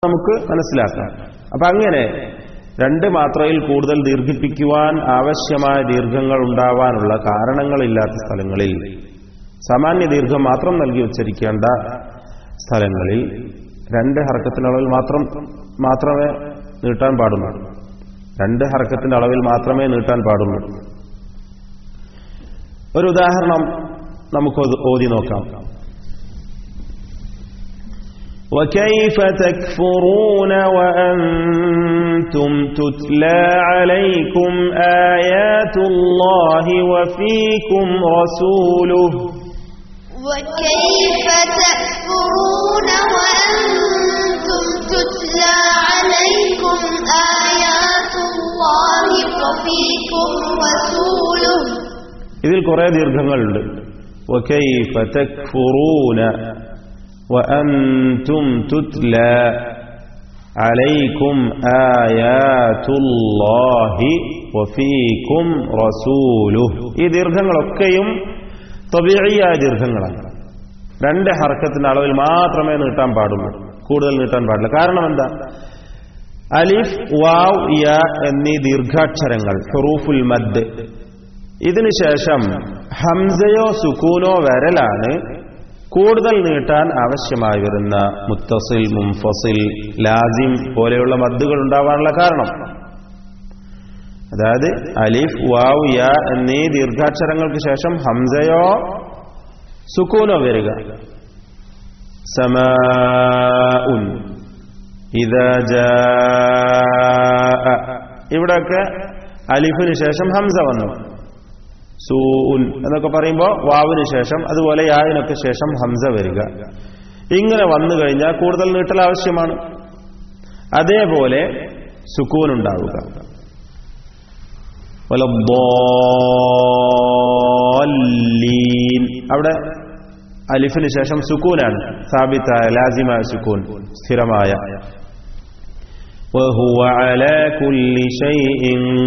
നമുക്ക് മനസ്സിലാക്കാം അപ്പൊ അങ്ങനെ രണ്ട് മാത്രയിൽ കൂടുതൽ ദീർഘിപ്പിക്കുവാൻ ആവശ്യമായ ദീർഘങ്ങൾ ഉണ്ടാവാനുള്ള കാരണങ്ങളില്ലാത്ത സ്ഥലങ്ങളിൽ സാമാന്യ ദീർഘം മാത്രം നൽകി ഉച്ചരിക്കേണ്ട സ്ഥലങ്ങളിൽ രണ്ട് ഹർക്കത്തിന്റെ അളവിൽ മാത്രം മാത്രമേ നീട്ടാൻ പാടുള്ളൂ രണ്ട് ഹർക്കത്തിന്റെ അളവിൽ മാത്രമേ നീട്ടാൻ പാടുള്ളൂ ഒരു ഉദാഹരണം നമുക്ക് ഓത് ഓതി നോക്കാം وكيف تكفرون وأنتم تتلى عليكم آيات الله وفيكم رسوله وكيف تكفرون وأنتم تتلى عليكم آيات الله وفيكم رسوله ഇതിൽ കുറെ ദീർഘങ്ങളുണ്ട് وكيف تكفرون وأنتم تتلى عليكم آيات الله وفيكم رسوله ഈ ദീർഘങ്ങളൊക്കെയും തബീഴിയായ ദീർഘങ്ങളാണ് രണ്ട് ഹർക്കത്തിന്റെ അളവിൽ മാത്രമേ നീട്ടാൻ പാടുള്ളൂ കൂടുതൽ നീട്ടാൻ പാടില്ല കാരണം എന്താ അലിഫ് വാവ് യ എന്നീ ദീർഘാക്ഷരങ്ങൾ ഹുറൂഫുൽ മദ് ഇതിനു ശേഷം ഹംസയോ സുക്കൂനോ വരലാണ് കൂടുതൽ നീട്ടാൻ ആവശ്യമായി വരുന്ന മുത്തസിൽ മുംഫസിൽ ലാസിം പോലെയുള്ള മദ്ദുകൾ ഉണ്ടാവാനുള്ള കാരണം അതായത് അലിഫ് വാവ് യ എന്നീ ദീർഘാക്ഷരങ്ങൾക്ക് ശേഷം ഹംസയോ സുക്കൂനോ വരിക സമാഉൻ ഇദാ ജാഅ ഇവിടെയൊക്കെ അലിഫിന് ശേഷം ഹംസ വന്നു സൂൻ എന്നൊക്കെ പറയുമ്പോൾ വാവിന് ശേഷം അതുപോലെ യാവിനൊക്കെ ശേഷം ഹംസ വരിക ഇങ്ങനെ വന്നു കഴിഞ്ഞാൽ കൂടുതൽ നീട്ടൽ ആവശ്യമാണ് അതേപോലെ സുക്കൂൻ ഉണ്ടാവുക വലദ്ദാല്ലീൻ. അവിടെ അലിഫിന് ശേഷം സുക്കൂനാണ് സാബിത്തായ ലാസിമായ സുക്കൂൻ സ്ഥിരമായ وهو على كل شيء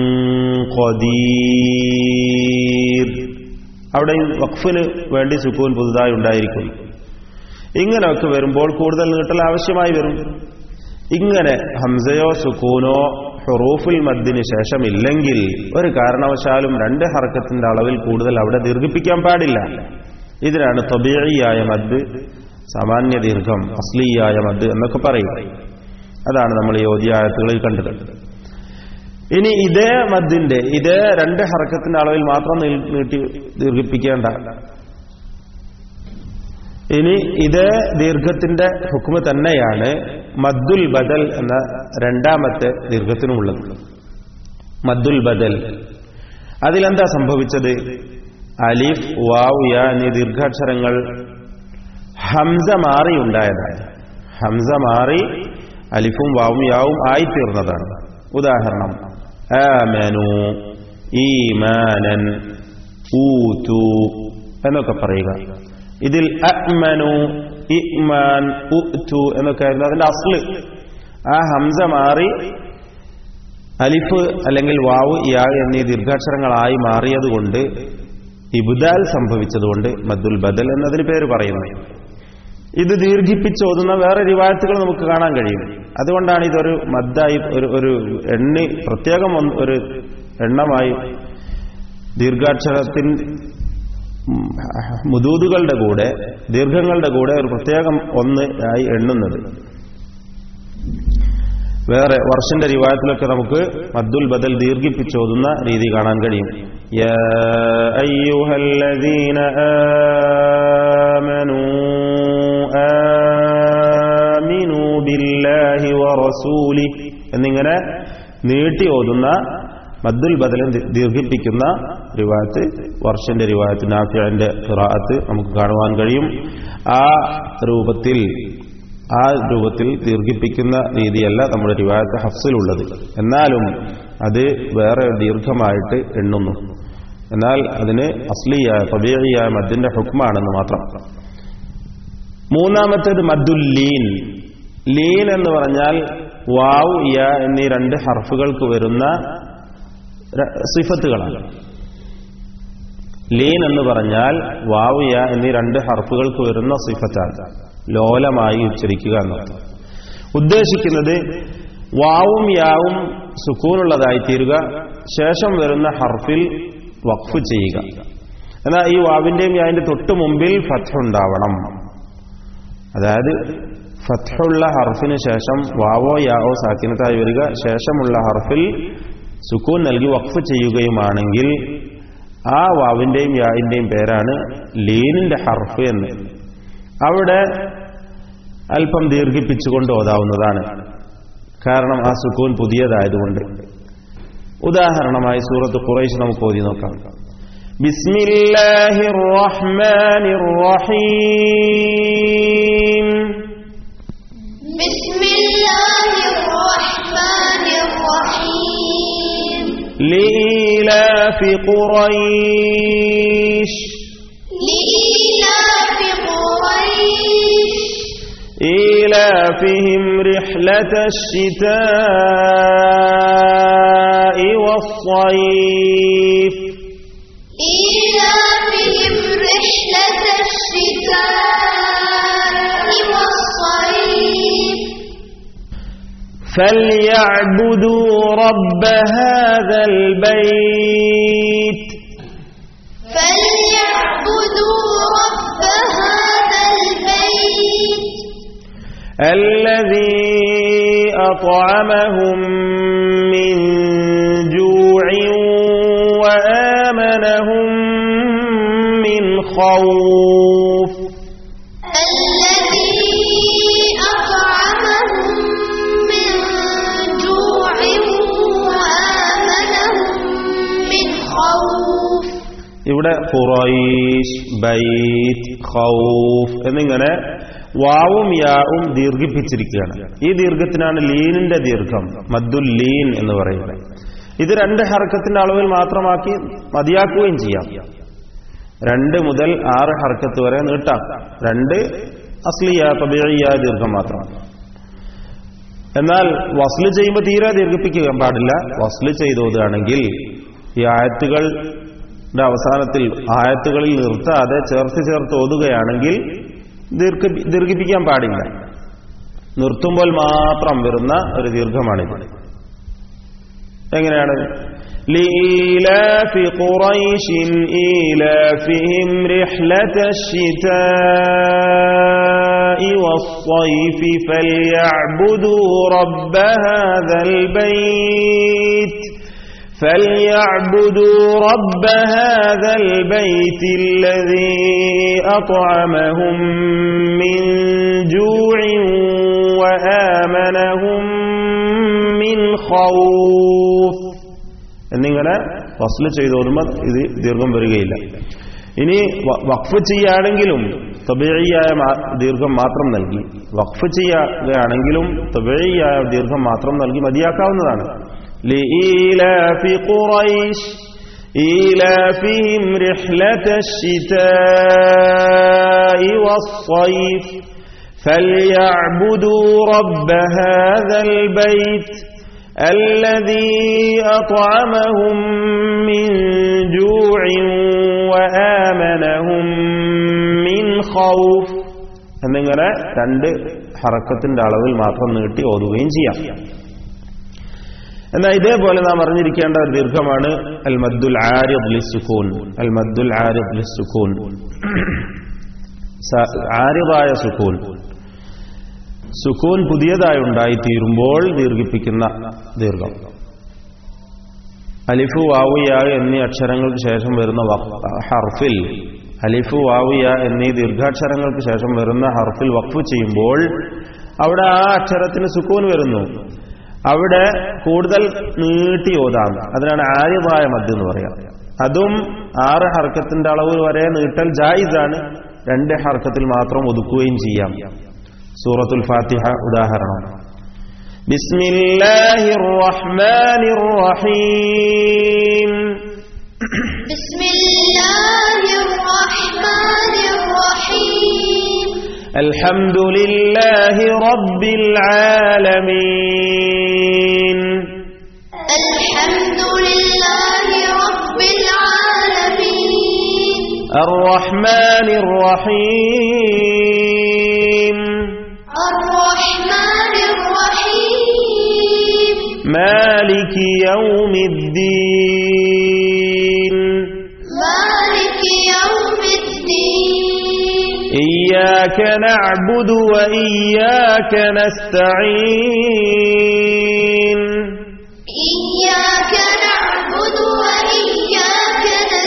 قدير അവിടെ വഖഫിന് വേണ്ടി സുക്കൂൻ പുതുതായി ഉണ്ടായിരിക്കും ഇങ്ങനെയൊക്കെ വരുമ്പോൾ കൂടുതൽ നീട്ടൽ ആവശ്യമായി വരും ഇങ്ങനെ ഹംസയോ സുക്കൂനോ ഹുറൂഫുൽ മദ്ദിന് ശേഷം ഇല്ലെങ്കിൽ ഒരു കാരണവശാലും രണ്ട് ഹർക്കത്തിന്റെ അളവിൽ കൂടുതൽ അവിടെ ദീർഘിപ്പിക്കാൻ പാടില്ല ഇതിനാണ് തബീഴിയായ മദ് സാമാന്യ ദീർഘം അസ്ലിയായ മദ് എന്നൊക്കെ പറയും അതാണ് നമ്മൾ ഈ ഓദ്യായത്തുകളിൽ കണ്ടത് ഇനി ഇതേ മദ്ദിന്റെ ഇതേ രണ്ട് ഹർക്കത്തിന്റെ അളവിൽ മാത്രം നീ- നീട്ടി ദീർഘിപ്പിക്കേണ്ട ഇനി ഇതേ ദീർഘത്തിന്റെ ഹുക്മ തന്നെയാണ് മദ്ദുൽ ബദൽ എന്ന രണ്ടാമത്തെ ദീർഘത്തിനുമുള്ളത് മദ്ദുൽ ബദൽ അതിലെന്താ സംഭവിച്ചത് അലിഫ് വാവ് യ എന്നീ ദീർഘാക്ഷരങ്ങൾ ഹംസ മാറി ഉണ്ടായതാണ് ഹംസ മാറി അലിഫും വാവും യാവും ആയിത്തീർന്നതാണ് ഉദാഹരണം ആമനു ഈമാനൻ ഊതു എന്നൊക്കെ പറയുക ഇതിൽ അഅ്മനു ഇഅ്മാൻ ഉഅ്തു എന്നൊക്കെ ആയിരുന്നു അതിന്റെ അസ്ല് ആ ഹംസ മാറി അലിഫ് അല്ലെങ്കിൽ വാവ് യാ എന്നീ ദീർഘാക്ഷരങ്ങളായി മാറിയതുകൊണ്ട് ഇബുദാൽ സംഭവിച്ചതുകൊണ്ട് മദ്ദുൽ ബദൽ എന്നതിന് പേര് പറയുന്നു ഇത് ദീർഘിപ്പിച്ച് ഓതുന്ന വേറെ റിവായത്തുകൾ നമുക്ക് കാണാൻ കഴിയും അതുകൊണ്ടാണ് ഇതൊരു മദ്ദായി ഒരു ഒരു എണ്ണി പ്രത്യേകം ഒന്ന് ഒരു എണ്ണമായി ദീർഘാക്ഷരത്തിൻ ഉം, മുദൂദുകളുടെ കൂടെ ദീർഘങ്ങളുടെ കൂടെ ഒരു പ്രത്യേകം ഒന്ന് ആയി എണ്ണുന്നത് വേറെ വർഷന്റെ റിവായത്തിലൊക്കെ നമുക്ക് മദ്ദുൽ ബദൽ ദീർഘിപ്പിച്ചോതുന്ന രീതി കാണാൻ കഴിയും യാ അയ്യുഹല്ലദീന ആമനൂ ആമിനൂ ബില്ലാഹി വറസൂലി എന്നിങ്ങനെ നീട്ടി ഓതുന്ന മദ്ദുൽ ബദലും ദി- ദീർഘിപ്പിക്കുന്ന റിവായത്ത് വർഷന്റെ റിവായത്ത് നാഫിയന്റെ ഖിറാഅത്ത് നമുക്ക് കാണുവാൻ കഴിയും ആ രൂപത്തിൽ ആ രൂപത്തിൽ ദീർഘിപ്പിക്കുന്ന രീതിയല്ല നമ്മുടെ റിവായത്ത് ഹഫ്സിലുള്ളത് എന്നാലും അത് വേറെ ദീർഘമായിട്ട് എണ്ണുന്നു എന്നാൽ അതിന് അസ്ലിയായ തബീഴിയായ മദ്ദിന്റെ ഹുക്മാണെന്ന് മാത്രം മൂന്നാമത്തേത് മദ്ദുൽ ലീൻ ലീൻ എന്ന് പറഞ്ഞാൽ വാവ് യ എന്നീ രണ്ട് ഹർഫുകൾക്ക് വരുന്ന ര- സിഫത്തുകളാണ് ലീൻ എന്ന് പറഞ്ഞാൽ വാവ് യ എന്നീ രണ്ട് ഹർഫുകൾക്ക് വരുന്ന സിഫത്താണ് ലോലമായി ഉച്ചരിക്കുക എന്നർത്ഥം ഉദ്ദേശിക്കുന്നത് വാവും യാവും സുക്കൂനുള്ളതായി തീരുക ശേഷം വരുന്ന ഹർഫിൽ വഖഫ് ചെയ്യുക എന്നാൽ ഈ വാവിന്റെയും യാവിന്റെ തൊട്ട് മുമ്പിൽ ഫത്ത് ഉണ്ടാവണം അതായത് ഫത്തുള്ള ഹർഫിന് ശേഷം വാവോ യാവോ സാക്കിനത്തായി വരിക ശേഷമുള്ള ഹർഫിൽ സുക്കൂൻ നൽകി വഖഫ് ചെയ്യുകയുമാണെങ്കിൽ ആ വാവിന്റെയും യാവിന്റെയും പേരാണ് ലീനിന്റെ ഹർഫ് എന്ന് അവിടെ അല്പം ദീർഘിപ്പിച്ചുകൊണ്ട് ഓതാവുന്നതാണ് കാരണം ആ സുക്കൂൻ പുതിയതായതുകൊണ്ട് ഉദാഹരണമായി സൂറത്ത് ഖുറൈശ് നമുക്ക് ഓതി നോക്കാം ബിസ്മില്ലാഹിർ റഹ്മാനിർ റഹീം بسم الله الرحمن الرحيم لإيلاف قريش لإيلاف قريش إيلافهم رحلة الشتاء والصيف إيلافهم رحلة الشتاء والصيف فليعبدوا رب هذا البيت فليعبدوا رب هذا البيت الذي أطعمهم من جوع وآمنهم من خوف الذي أطعمهم من جوع وآمنهم من خوف ഇവിടെ ഖുറൈഷ് ബൈത്ത് ഖൗഫ് എന്നിങ്ങനെ വാവും യാവും ദീർഘിപ്പിച്ചിരിക്കുകയാണ് ഈ ദീർഘത്തിനാണ് ലീനിന്റെ ദീർഘം മദ്ദുൽ ലീൻ എന്ന് പറയുന്നത് ഇത് രണ്ട് ഹർക്കത്തിന്റെ അളവിൽ മാത്രമാക്കി മതിയാക്കുകയും ചെയ്യാം രണ്ട് മുതൽ ആറ് ഹർക്കത്ത് വരെ നീട്ടാം രണ്ട് അസ്ലിയ തബിയ ദീർഘം മാത്രം എന്നാൽ വസ്ല് ചെയ്യുമ്പോൾ തീരെ ദീർഘിപ്പിക്കാൻ പാടില്ല വസ്ല് ചെയ്തോതുകയാണെങ്കിൽ ഈ ആയത്തുകളുടെ അവസാനത്തിൽ ആയത്തുകളിൽ നിർത്താതെ ചേർത്ത് ചേർത്ത് ഓതുകയാണെങ്കിൽ ദീർഘ ദീർഘിപ്പിക്കാൻ പാടില്ല നിർത്തുമ്പോൾ മാത്രം വരുന്ന ഒരു ദീർഘമാണിത് എങ്ങനെയാണ് لإيلاف قريش إيلافهم رحلة الشتاء والصيف فليعبدوا رب هذا البيت فليعبدوا رب هذا البيت الذي أطعمهم من جوع وآمنهم من خوف എന്നിങ്ങനെ വസ്ല് ചെയ്തോടുമ്പോൾ ഇത് ദീർഘം വരികയില്ല ഇനി വ- വഖഫ് ചെയ്യുകയാണെങ്കിലും തബേഴിയായ ദീർഘം മാത്രം നൽകി വഖഫ് ചെയ്യുകയാണെങ്കിലും തബേഴിയായ ദീർഘം മാത്രം നൽകി മതിയാക്കാവുന്നതാണ് لإيلاف قريش إيلافهم رحلة الشتاء والصيف فليعبدوا رب هذا البيت الذي أطعمهم من جوع وآمنهم من خوف എന്നിങ്ങനെ രണ്ട് ഹറക്കത്തിന്റെ അളവിൽ മാത്രം നീട്ടി ഓതുകയും ചെയ്യാം എന്നാൽ ഇതേപോലെ നാം അറിഞ്ഞിരിക്കേണ്ട ഒരു ദീർഘമാണ് അൽ മദ്ദുൽ ആരിദ് ലിസ്സുക്കൂൻ അൽ മദ്ദുൽ ആരിദ് ലിസ്സുക്കൂൻ സ- ആരിദായ സുക്കൂൻ സുക്കൂൻ പുതിയതായി ഉണ്ടായിത്തീരുമ്പോൾ ദീർഘിപ്പിക്കുന്ന ദീർഘം അലിഫു വാവുയ എന്നീ അക്ഷരങ്ങൾക്ക് ശേഷം വരുന്ന വഖ്- ഹർഫിൽ അലിഫു വാവുയ എന്നീ ദീർഘാക്ഷരങ്ങൾക്ക് ശേഷം വരുന്ന ഹർഫിൽ വഖഫ് ചെയ്യുമ്പോൾ അവിടെ ആ അക്ഷരത്തിന് സുക്കൂൻ വരുന്നു അവിടെ കൂടുതൽ നീട്ടി ഓതാം അതിനാണ് ആര്യമായ മദ്യം എന്ന് പറയാം അതും ആറ് ഹർക്കത്തിന്റെ അളവ് വരെ നീട്ടൽ ജായിസാണ് രണ്ട് ഹർക്കത്തിൽ മാത്രം ഒതുക്കുകയും ചെയ്യാം സൂറത്തുൽ ഫാത്തിഹ ഉദാഹരണം بسم الله الرحمن الرحيم بسم الله الرحمن الرحيم الحمد لله رب العالمين الحمد لله رب العالمين الرحمن الرحيم الرحمن الرحيم مالك يوم الدين مالك يوم الدين إياك نعبد وإياك نستعين إياك نعبد وإياك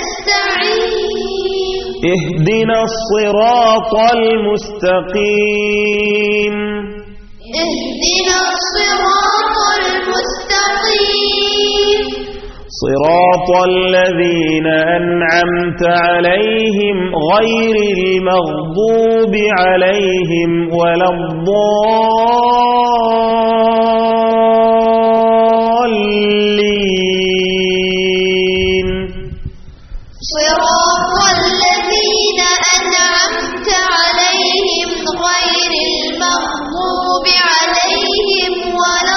نستعين اهدنا الصراط المستقيم اهدنا الصراط المستقيم صراط الذين أنعمت عليهم غير المغضوب عليهم ولا الضالين صراط الذين أنعمت عليهم غير المغضوب عليهم ولا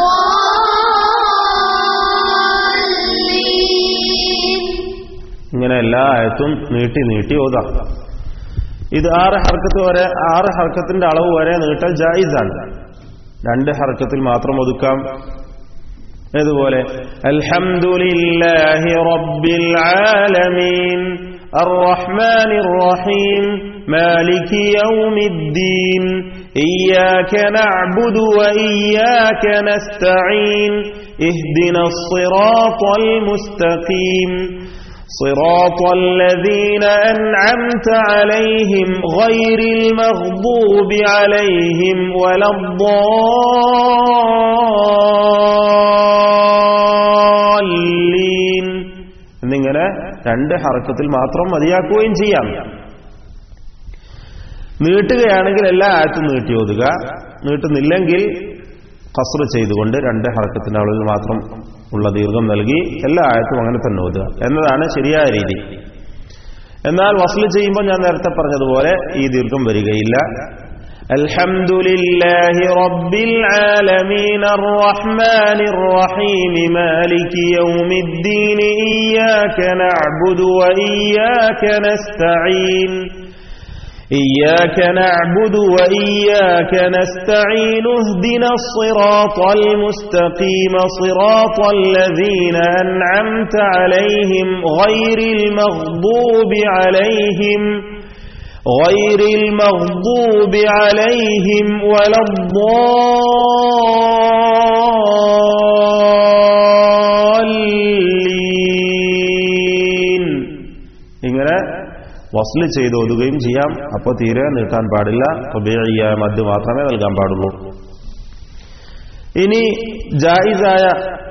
الضالين ഇങ്ങനെ എല്ലാ ആയത്തും നീട്ടി നീട്ടി ഓതാം ഇത് ആറ് ഹർക്കത്ത് വരെ ആറ് ഹർക്കത്തിന്റെ അളവ് വരെ നീട്ടൽ ജായിസാണ് രണ്ട് ഹർക്കത്തിൽ മാത്രം ഒതുക്കാം ഇതുപോലെ അൽഹംദുലില്ലാഹി റബ്ബിൽ ആലമീൻ الرحمن الرحيم مالك يوم الدين إياك نعبد وإياك نستعين اهدنا الصراط المستقيم صراط الذين أنعمت عليهم غير المغضوب عليهم ولا الضالين എന്നിങ്ങനെ രണ്ട് ഹറക്കത്തിൽ മാത്രം മതിയാക്കുകയും ചെയ്യാം നീട്ടുകയാണെങ്കിൽ എല്ലാ ആയത്തും നീട്ടി ഓതുക നീട്ടുന്നില്ലെങ്കിൽ കസ്ർ ചെയ്തുകൊണ്ട് രണ്ട് ഹറക്കത്തിന്റെ അളവിൽ മാത്രം ഉള്ള ദീർഘം നൽകി എല്ലാ ആയത്തും അങ്ങനെ തന്നെ ഓതുക എന്നതാണ് ശരിയായ രീതി എന്നാൽ വസ്ല് ചെയ്യുമ്പോൾ ഞാൻ നേരത്തെ പറഞ്ഞതുപോലെ ഈ ദീർഘം വരികയില്ല അൽഹംദുലില്ലാഹി റബ്ബിൽ ആലമീൻ അർറഹ്മാനിർ റഹീം മാലികി യൗമിദ്ദീൻ ഇയ്യാക നഅ്ബുദു വഇയ്യാക നസ്തഈൻ إياك نعبد وإياك نستعين اهدنا الصراط المستقيم صراط الذين أنعمت عليهم غير المغضوب عليهم غير المغضوب عليهم ولا الضالين ഇങ്ങനെ വസ്ല് ചെയ്ത് ഒതുകയും ചെയ്യാം അപ്പോൾ തീരെ നീട്ടാൻ പാടില്ല തൊബിയ മദ് മാത്രമേ നൽകാൻ പാടുള്ളൂ ഇനി ജായിസായ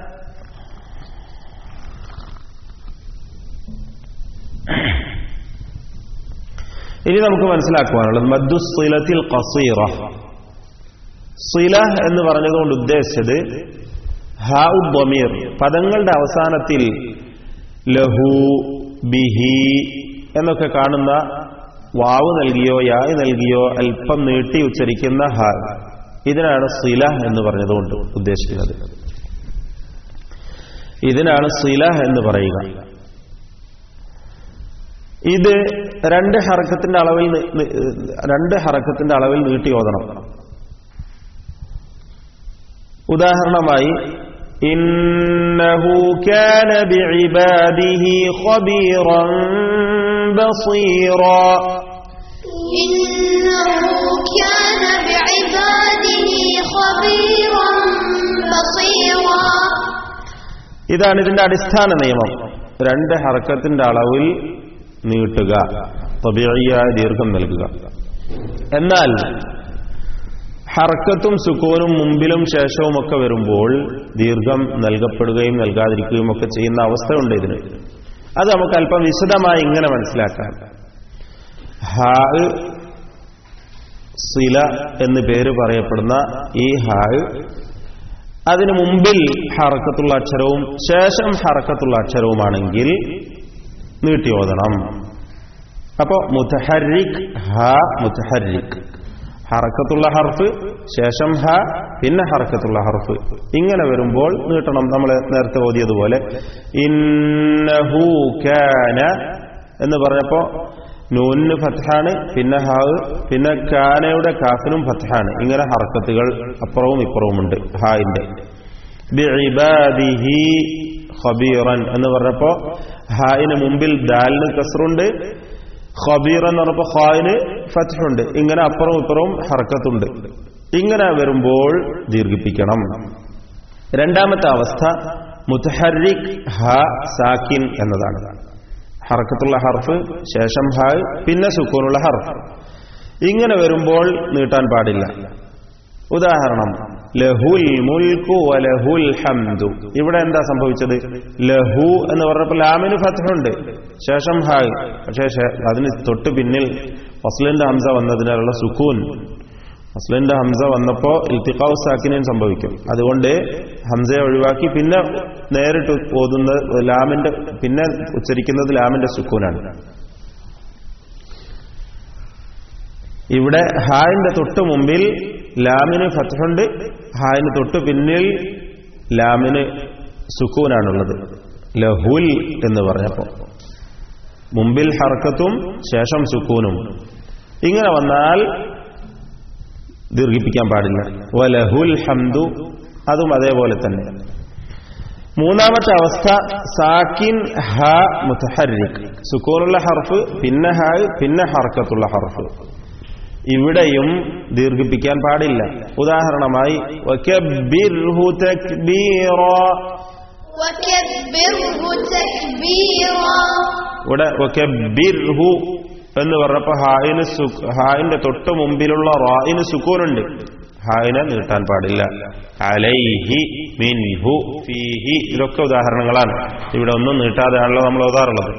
ഇനി നമുക്ക് മനസ്സിലാക്കുവാനുള്ളത് മദ്ദു സിലത്തിൽ കസീറ സില എന്ന് പറഞ്ഞതുകൊണ്ട് ഉദ്ദേശിച്ചത് ഹാ ഉദ്വമീർ പദങ്ങളുടെ അവസാനത്തിൽ ലഹു ബിഹി എന്നൊക്കെ കാണുന്ന വാവ് നൽകിയോ യായ് നൽകിയോ അല്പം നീട്ടി ഉച്ചരിക്കുന്ന ഹ ഇതിനാണ് സില എന്ന് പറഞ്ഞതുകൊണ്ട് ഉദ്ദേശിക്കുന്നത് ഇതിനാണ് സില എന്ന് പറയുക ഇത് രണ്ട് ഹറക്കത്തിന്റെ അളവിൽ നി- നി- രണ്ട് ഹറക്കത്തിന്റെ അളവിൽ നീട്ടി ഓതണം ഉദാഹരണമായി ഇന്നഹു കാന ബിഇബാദിഹി ഖബീറൻ ബസീറാ إنه كان بعباده خبيرا بصيرا ഇതാണ് ഇതിന്റെ അടിസ്ഥാന നിയമം രണ്ട് ഹറക്കത്തിന്റെ അളവിൽ നീട്ടുക തബിയായ ദീർഘം നൽകുക എന്നാൽ ഹർക്കത്തും സുക്കൂനും മുമ്പിലും ശേഷവും ഒക്കെ വരുമ്പോൾ ദീർഘം നൽകപ്പെടുകയും നൽകാതിരിക്കുകയും ഒക്കെ ചെയ്യുന്ന അവസ്ഥയുണ്ട് ഇതിന് അത് നമുക്ക് അല്പം വിശദമായി ഇങ്ങനെ മനസ്സിലാക്കാം ഹാ സില എന്ന് പേര് പറയപ്പെടുന്ന ഈ ഹാ അതിന് മുമ്പിൽ ഹറക്കത്തുള്ള അക്ഷരവും ശേഷം ഹറക്കത്തുള്ള അക്ഷരവുമാണെങ്കിൽ നീട്ടി ഓതണം അപ്പോ മുത്തഹരിക് ഹ മുത്തഹരിക് ഹറക്കത്തുള്ള ഹർഫ് ശേഷം ഹ പിന്നെ ഹറക്കത്തുള്ള ഹർഫ് ഇങ്ങനെ വരുമ്പോൾ നീട്ടണം നമ്മൾ നേരത്തെ ഓതിയതുപോലെ ഇന്നഹു കാന എന്ന് പറഞ്ഞപ്പോ നൂനിന് ഫത്ഹാണ് പിന്നെ ഹാവ് പിന്നെ കാനയുടെ കാഫിനും ഫത്ഹാണ് ഇങ്ങനെ ഹറക്കത്തുകൾ അപ്പുറവും ഇപ്പുറവുമുണ്ട് ഹായിന്റെ ബിഇബാദിഹി ഖബീറൻ എന്ന് പറഞ്ഞപ്പോ ഹായിന് മുമ്പിൽ ദാലിന് കസറുണ്ട് ഖബീർ എന്ന് പറഞ്ഞപ്പോ ഹായിന് ഫത്ഹുണ്ട് ഇങ്ങനെ അപ്പുറവും ഇപ്പുറവും ഹർക്കത്തുണ്ട് ഇങ്ങനെ വരുമ്പോൾ ദീർഘിപ്പിക്കണം രണ്ടാമത്തെ അവസ്ഥ മുത്തഹരിക് ഹ സാക്കിൻ എന്നതാണ് ഹർക്കത്തുള്ള ഹർഫ് ശേഷം ഹ പിന്നെ സുക്കൂനുള്ള ഹർഫ് ഇങ്ങനെ വരുമ്പോൾ നീട്ടാൻ പാടില്ല ഉദാഹരണം ലഹുൽ മുൽക്കു വലഹുൽ ഹംദു ഇവിടെ എന്താ സംഭവിച്ചത് ലഹു എന്ന് പറഞ്ഞപ്പോൾ ലാമിന് ഫത്തുണ്ട് ശേഷം ഹായ് പക്ഷേ ശേ- അതിന് തൊട്ട് പിന്നിൽ ഫസ്ലിന്റെ ഹംസ വന്നതിനാലുള്ള സുക്കൂൻ ഫസ്ലിന്റെ ഹംസ വന്നപ്പോ ഇൽത്തിഖാവ് സാക്കിനും സംഭവിക്കും അതുകൊണ്ട് ഹംസയെ ഒഴിവാക്കി പിന്നെ നേരിട്ട് ഓതുന്ന ലാമിന്റെ പിന്നെ ഉച്ചരിക്കുന്നത് ലാമിന്റെ സുക്കൂനാണ് ഇവിടെ ഹായിന്റെ തൊട്ട് മുമ്പിൽ ലാമിന് ഫത്തുണ്ട് ഹായിന് തൊട്ട് പിന്നിൽ ലാമിന് സുക്കൂനാണുള്ളത് ലഹുൽ എന്ന് പറഞ്ഞപ്പോ മുമ്പിൽ ഹർക്കത്തും ശേഷം സുക്കൂനും ഇങ്ങനെ വന്നാൽ ദീർഘിപ്പിക്കാൻ പാടില്ല വലഹുൽ ഹംദു അതും അതേപോലെ തന്നെ മൂന്നാമത്തെ അവസ്ഥ സാക്കിൻ ഹ മുത്തഹരിക് സുക്കൂനുള്ള ഹർഫ് പിന്നെ ഹായ് പിന്നെ ഹർക്കത്തുള്ള ഹർഫ് ഇവിടെയും ദീർഘിപ്പിക്കാൻ പാടില്ല ഉദാഹരണമായി വകബ്ബിർഹു തക്ബീറാ. وكبره تكبيرا ഇവിടെ വകബ്ബിർഹു എന്ന് പറഞ്ഞപ്പോ ഹായിന് സു- ഹായിന്റെ തൊട്ട് മുമ്പിലുള്ള റായിന് സുക്കൂനുണ്ട് ഹായിനെ നീട്ടാൻ പാടില്ല അലൈഹി മിൻഹു ഫീഹി ഇതൊക്കെ ഉദാഹരണങ്ങളാണ് ഇവിടെ ഒന്നും നീട്ടാതെയാണല്ലോ നമ്മൾ ഓതാറുള്ളത്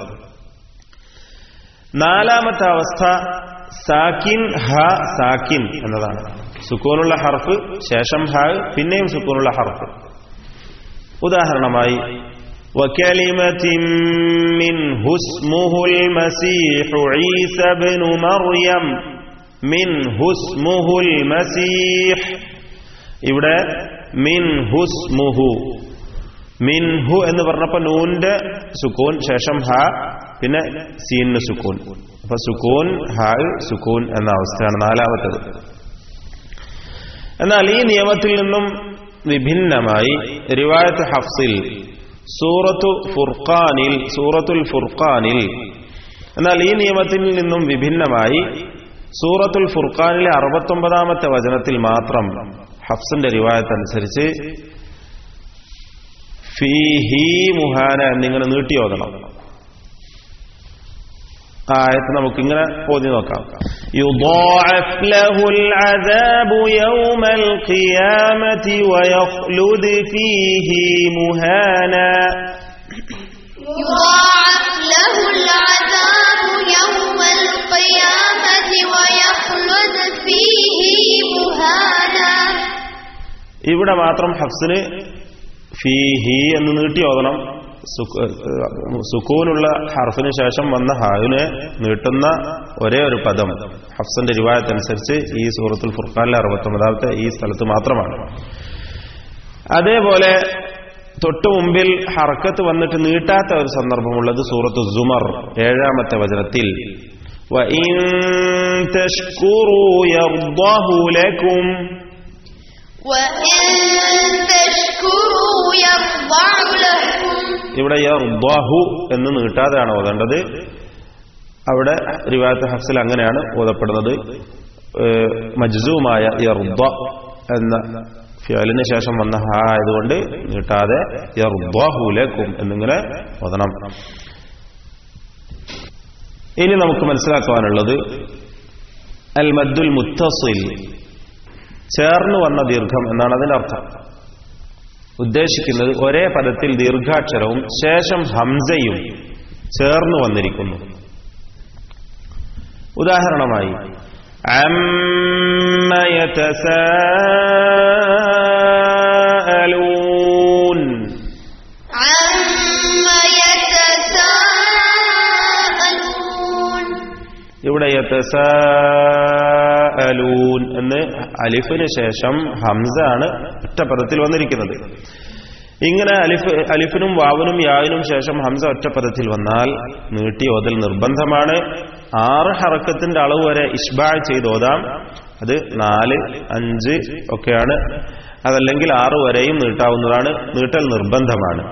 നാലാമത്തെ അവസ്ഥ സാക്കിൻ ഹ സാക്കിൻ എന്നതാണ് സുക്കൂനുള്ള ഹർഫ് ശേഷം ഹ പിന്നെയും സുക്കൂനുള്ള ഹർഫ് ഉദാഹരണമായി وكلمة منه اسمه المسيح عيسى بن مريم منه اسمه المسيح ഇവിടെ മിൻ ഹുസ്മുഹു മിൻഹു എന്ന് പറഞ്ഞപ്പോ നൂന്റെ സുക്കൂൻ ശേഷം ഹ പിന്നെ സീന് സുക്കൂൻ അപ്പൊ സുക്കൂൻ ഹ സുക്കൂൻ എന്ന അവസ്ഥയാണ് നാലാമത്തത് എന്നാൽ ഈ നിയമത്തിൽ നിന്നും വിഭിന്നമായി റിവായത്ത് ഹഫ്സിൽ സൂറത്തു ഫുർഖാനിൽ സൂറത്തുൽ ഫുർഖാനിൽ എന്നാൽ ഈ നിയമത്തിൽ നിന്നും വിഭിന്നമായി സൂറത്തുൽ ഫുർഖാനിലെ അറുപത്തൊമ്പതാമത്തെ വചനത്തിൽ മാത്രം ഹഫ്സിന്റെ റിവായത്ത് അനുസരിച്ച് ഫീഹി മുഹാന എന്നിങ്ങനെ നീട്ടി ഓതണം ആ ആയത്ത് നമുക്ക് ഇങ്ങനെ ഓതി നോക്കാം يضاعف له العذاب يوم القيامة ويخلد فيه مهانا يضاعف له العذاب يوم القيامة ويخلد فيه مهانا ഇവിടെ മാത്രം ഹഫ്സിന് ഫീഹി എന്ന് നീട്ടി ഓതണം സുക്ക്- ഏഹ് സുക്കൂനുള്ള ഹർഫിന് ശേഷം വന്ന ഹാവിനെ നീട്ടുന്ന ഒരേ ഒരു പദം ഹഫ്സിന്റെ റിവായത്തനുസരിച്ച് ഈ സൂറത്തുൽ ഫുർഖാനിലെ അറുപത്തൊമ്പതാമത്തെ ഈ സ്ഥലത്ത് മാത്രമാണ് അതേപോലെ തൊട്ടു മുമ്പിൽ ഹർക്കത്ത് വന്നിട്ട് നീട്ടാത്ത ഒരു സന്ദർഭമുള്ളത് സൂറത്ത് സുമർ ഏഴാമത്തെ വചനത്തിൽ وَإِن تَشْكُرُوا يَرْضَهُ لَكُمْ وإن تشكروا يرضع لكم ഇവിടെ യർദാഹു എന്ന് നീട്ടാതെയാണ് ഓതേണ്ടത് അവിടെ റിവായത്ത് ഹഫ്സിൽ അങ്ങനെയാണ് ഓതപ്പെടുന്നത് ഏഹ് മജ്സൂമായ യർദ എന്ന ഫിയലിന് ശേഷം വന്ന ഹ ആയതുകൊണ്ട് നീട്ടാതെ യർദാഹു ലക്കും എന്നിങ്ങനെ ഓതണം ഇനി നമുക്ക് മനസ്സിലാക്കുവാനുള്ളത് അൽ മദ്ദുൽ മുത്തസിൽ ചേർന്ന് വന്ന ദീർഘം എന്നാണ് അതിന്റെ അർത്ഥം ഉദ്ദേശിക്കുന്നത് ഒരേ പദത്തിൽ ദീർഘാക്ഷരവും ശേഷം ഹംസയും ചേർന്ന് വന്നിരിക്കുന്നു ഉദാഹരണമായി അമ്മ യതസാഅലൂൻ عما يتساءلون ഇവിടെ യതസാഅലൂൻ എന്ന് അലിഫിന് ശേഷം ഹംസ ആണ് ഒറ്റ പദത്തിൽ വന്നിരിക്കുന്നത് ഇങ്ങനെ അലിഫ് അലിഫിനും വാവിനും യാവിനും ശേഷം ഹംസ ഒറ്റ പദത്തിൽ വന്നാൽ നീട്ടി ഓതൽ നിർബന്ധമാണ് ആറ് ഹറക്കത്തിന്റെ അളവ് വരെ ഇഷ്ബാ ചെയ്ത് ഓതാം അത് നാല് അഞ്ച് ഒക്കെയാണ് അതല്ലെങ്കിൽ ആറ് വരെയും നീട്ടാവുന്നതാണ് നീട്ടൽ നിർബന്ധമാണ്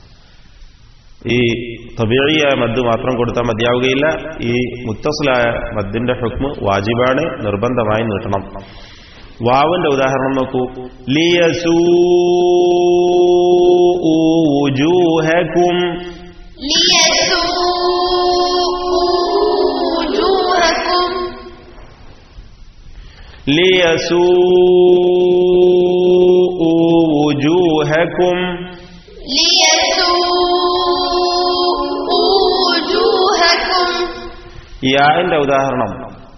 ഈ തബിഴിയായ മദ് മാത്രം കൊടുത്താൽ മതിയാവുകയില്ല ഈ മുത്തസിലായ മദ്ദിന്റെ ഹുക്മ് വാജിബാണ് നിർബന്ധമായി നീട്ടണം വാവിന്റെ ഉദാഹരണം നോക്കൂ ലിയസൂ ليسوءوا وجوهكم ليسوءوا وجوهكم ليسوءوا وجوهكم യാന്റെ ഉദാഹരണം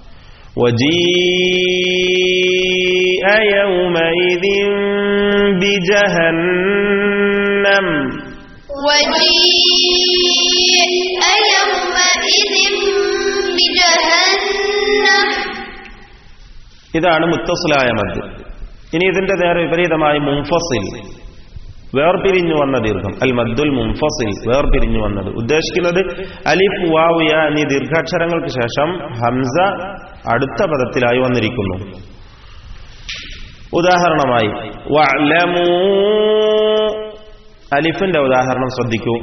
وجيء يومئذ بجهنم وجيء يومئذ بجهنم ഇതാണ് മുത്തസിലായ മദ് ഇനി ഇതിന്റെ നേരെ വിപരീതമായി മുംഫസിൽ വേർപിരിഞ്ഞു വന്ന ദീർഘം അൽ മദ്ദുൽ മുംഫസിൽ വേർപിരിഞ്ഞു വന്നത് ഉദ്ദേശിക്കുന്നത് അലിഫ് വാവ് യ എന്നീ ദീർഘാക്ഷരങ്ങൾക്ക് ശേഷം ഹംസ അടുത്ത പദത്തിലായി വന്നിരിക്കുന്നു ഉദാഹരണമായി വഅലമൂ അലിഫിന്റെ ഉദാഹരണം ശ്രദ്ധിക്കൂ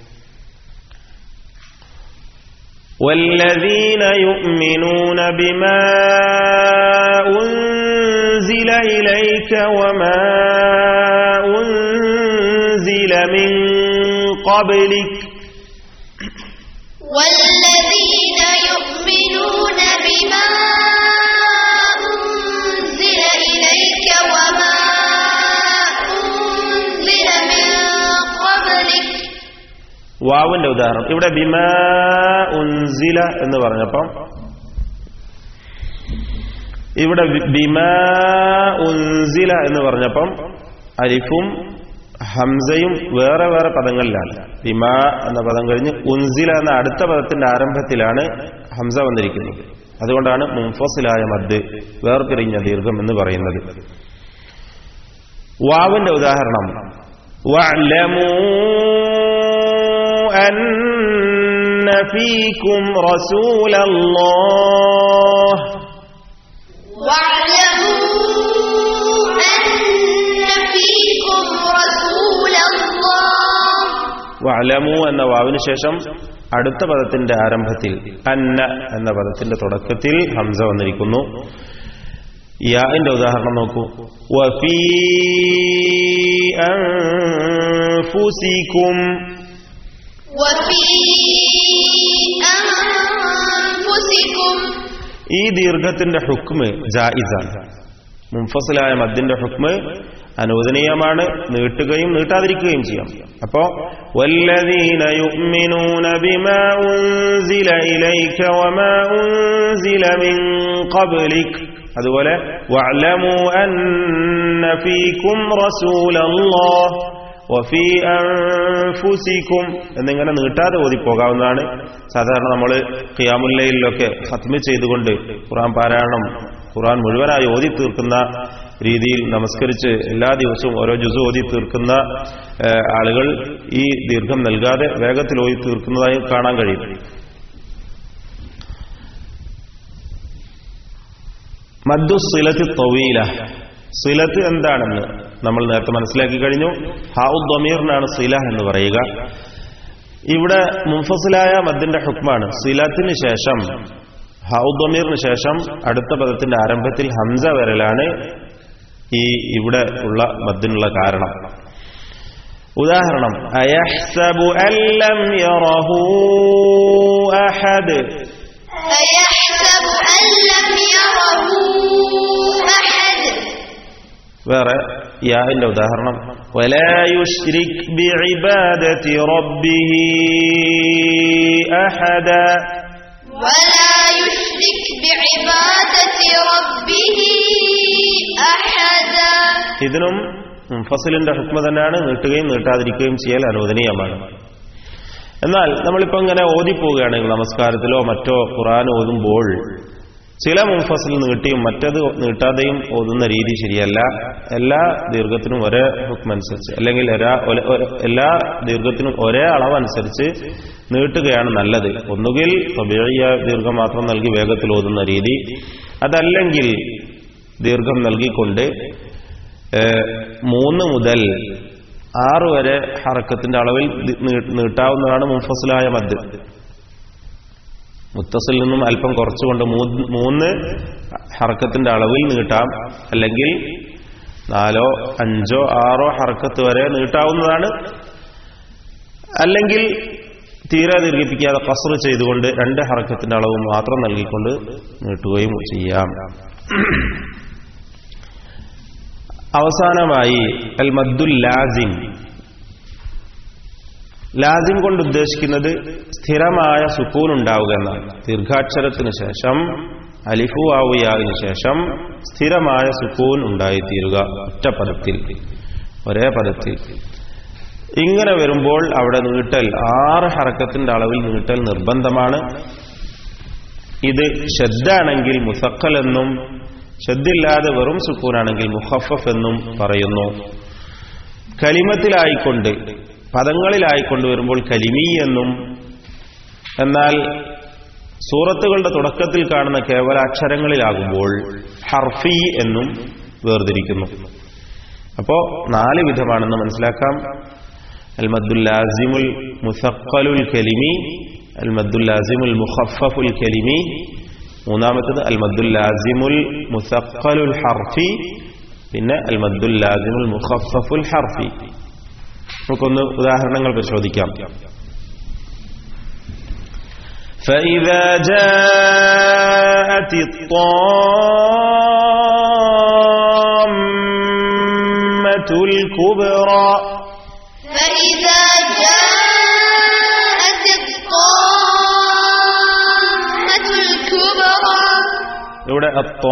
والذين يؤمنون بما أنزل إليك وما أنزل من قبلك والذين يؤمنون بما أنزل إليك وما أنزل من قبلك വാവിന്റെ ഉദാഹരണം ഇവിടെ ബിമാ ഉൻസില എന്ന് പറഞ്ഞപ്പം ഇവിടെ ബി- ബിമാ ഉൻസില എന്ന് പറഞ്ഞപ്പം അരിഫും ഹംസയും വേറെ വേറെ പദങ്ങളിലാണ് ബിമാ എന്ന പദം കഴിഞ്ഞ് ഉൻസില എന്ന അടുത്ത പദത്തിന്റെ ആരംഭത്തിലാണ് ഹംസ വന്നിരിക്കുന്നത് അതുകൊണ്ടാണ് മുംഫസിലായ മദ് വേർപിരിഞ്ഞ ദീർഘം എന്ന് പറയുന്നത് വാവിന്റെ ഉദാഹരണം واعلموا أن فيكم رسول الله واعلموا أن فيكم رسول الله വഅലമു എന്ന വാവിന് ശേഷം അടുത്ത പദത്തിന്റെ ആരംഭത്തിൽ അന്ന എന്ന പദത്തിന്റെ തുടക്കത്തിൽ ഹംസ വന്നിരിക്കുന്നു യാന്റെ ഉദാഹരണം നോക്കൂ വഫീ അൻഫുസികും وفي أنفسكم ഈ ദീർഘത്തിന്റെ ഹുക്മ് ജായിസാണ് മുംഫസിലായ മദ്ദിന്റെ ഹുക്മ് അനുവദനീയമാണ് നീട്ടുകയും നീട്ടാതിരിക്കുകയും ചെയ്യാം അപ്പോ വല്ലദീന യുഅ്മിനൂന ബിമാ ഉൻസില ഇലൈക വമാ ഉൻസില മിൻ ഖബ്ലിക് അതുപോലെ വഅലമു അന്ന ഫീകും റസൂലല്ലാഹ് വഫീ അൻഫുസികും എന്നിങ്ങനെ നീട്ടാതെ ഓതിപ്പോകാവുന്നതാണ് സാധാരണ നമ്മൾ ഖിയാമുല്ലയിലൊക്കെ ഹത്മ ചെയ്തുകൊണ്ട് ഖുറാൻ പാരായണം ഖുറാൻ മുഴുവനായി ഓതി തീർക്കുന്ന രീതിയിൽ നമസ്കരിച്ച് എല്ലാ ദിവസവും ഓരോ ജുസു ഓതി തീർക്കുന്ന ഏഹ്, ആളുകൾ ഈ ദീർഘം നൽകാതെ വേഗത്തിൽ ഓതി തീർക്കുന്നതായി കാണാൻ കഴിയും മദ്ദു സിലത്ത് തൊവീല സിലത്ത് എന്താണെന്ന് നമ്മൾ നേരത്തെ മനസ്സിലാക്കി കഴിഞ്ഞു ഹാഉ ദമീറിനാണ് സില എന്ന് പറയുക ഇവിടെ മുംഫസിലായ മദ്ദിന്റെ ഹുക്മാണ് സിലത്തിന് ശേഷം ഹാഉ ദമീറിന് ശേഷം അടുത്ത പദത്തിന്റെ ആരംഭത്തിൽ ഹംസ വരലാണ് ഈ ഇവിടെ ഉള്ള മദ്ദിനുള്ള കാരണം ഉദാഹരണം അയഹ്സബു അല്ലം യറഹു അഹദ് أيحسب أن لم يره أحد വേറെ യാന്റെ ഉദാഹരണം ولا يشرك بعبادة ربه أحدا ولا يشرك بعبادة ربه أحدا ഇതിനും മുൻഫസിലിന്റെ ഹുക്മ തന്നെയാണ് നീട്ടുകയും നീട്ടാതിരിക്കുകയും ചെയ്യൽ അനുവദനീയമാണ് എന്നാൽ നമ്മളിപ്പോ ഇങ്ങനെ ഓതിപ്പോവുകയാണെങ്കിൽ നമസ്കാരത്തിലോ മറ്റോ ഖുറാൻ ഓതുമ്പോൾ ചില മുൻഫസിൽ നീട്ടിയും മറ്റത് നീട്ടാതെയും ഓതുന്ന രീതി ശരിയല്ല എല്ലാ ദീർഘത്തിനും ഒരേ ഹുക്മനുസരിച്ച് അല്ലെങ്കിൽ ഒരാ- ഒല- ഒര- എല്ലാ ദീർഘത്തിനും ഒരേ അളവനുസരിച്ച് നീട്ടുകയാണ് നല്ലത് ഒന്നുകിൽ തബിയ ദീർഘം മാത്രം നൽകി വേഗത്തിൽ ഓതുന്ന രീതി അതല്ലെങ്കിൽ ദീർഘം നൽകിക്കൊണ്ട് ഏഹ്, മൂന്ന് മുതൽ ആറ് വരെ ഹറക്കത്തിന്റെ അളവിൽ ദി- നീ- നീട്ടാവുന്നതാണ് മുഫസിലായ മദ് മുത്തസിൽ നിന്നും അല്പം കുറച്ചുകൊണ്ട് മൂന്ന് മൂന്ന് ഹറക്കത്തിന്റെ അളവിൽ നീട്ടാം അല്ലെങ്കിൽ നാലോ അഞ്ചോ ആറോ ഹറക്കത്ത് വരെ നീട്ടാവുന്നതാണ് അല്ലെങ്കിൽ തീരെ ദീർഘിപ്പിക്കാതെ കസറ് ചെയ്തുകൊണ്ട് രണ്ട് ഹറക്കത്തിന്റെ അളവ് മാത്രം നൽകിക്കൊണ്ട് നീട്ടുകയും ചെയ്യാം അവസാനമായി അൽ മദ്ദുൽ ലാസിം ലാസിം കൊണ്ട് ഉദ്ദേശിക്കുന്നത് സ്ഥിരമായ സുക്കൂൻ ഉണ്ടാവുക എന്നാണ് ദീർഘാക്ഷരത്തിന് ശേഷം അലിഫു ആവുയാവിന് ശേഷം സ്ഥിരമായ സുക്കൂൻ ഉണ്ടായിത്തീരുക ഒറ്റ പദത്തിൽ ഒരേ പദത്തിൽ ഇങ്ങനെ വരുമ്പോൾ അവിടെ നീട്ടൽ ആറ് ഹറക്കത്തിന്റെ അളവിൽ നീട്ടൽ നിർബന്ധമാണ് ഇത് ഷദ്ദാണെങ്കിൽ മുസക്കൽ എന്നും ഷദ്ദില്ലാതെ വെറും സുക്കൂനാണെങ്കിൽ മുഹഫഫ് എന്നും പറയുന്നു കലിമത്തിലായിക്കൊണ്ട് പദങ്ങളിലായിക്കൊണ്ട് വരുമ്പോൾ കലിമി എന്നും എന്നാൽ സൂറത്തുകളുടെ തുടക്കത്തിൽ കാണുന്ന കേവല അക്ഷരങ്ങളിലാകുമ്പോൾ ഹർഫി എന്നും വേർതിരിക്കുന്നു അപ്പോ നാല് വിധമാണെന്ന് മനസ്സിലാക്കാം അൽ മദ്ദുൽ ലാസിമുൽ മുസഖലുൽ കലിമി അൽ മദ്ദുൽ ലാസിമുൽ മുഖഫഫുൽ കലിമി മൂന്നാമത്തത് അൽ മദ്ദുൽ ലാസിമുൽ മുസഖലുൽ ഹർഫി പിന്നെ അൽ മദ്ദുൽ ലാസിമുൽ മുഖഫഫുൽ ഹർഫി നമുക്കൊന്ന് ഉദാഹരണങ്ങൾ പരിശോധിക്കാം فإذا جاءت الطامة الكبرى فإذا جاءت الطامة الكبرى ഇവിടെ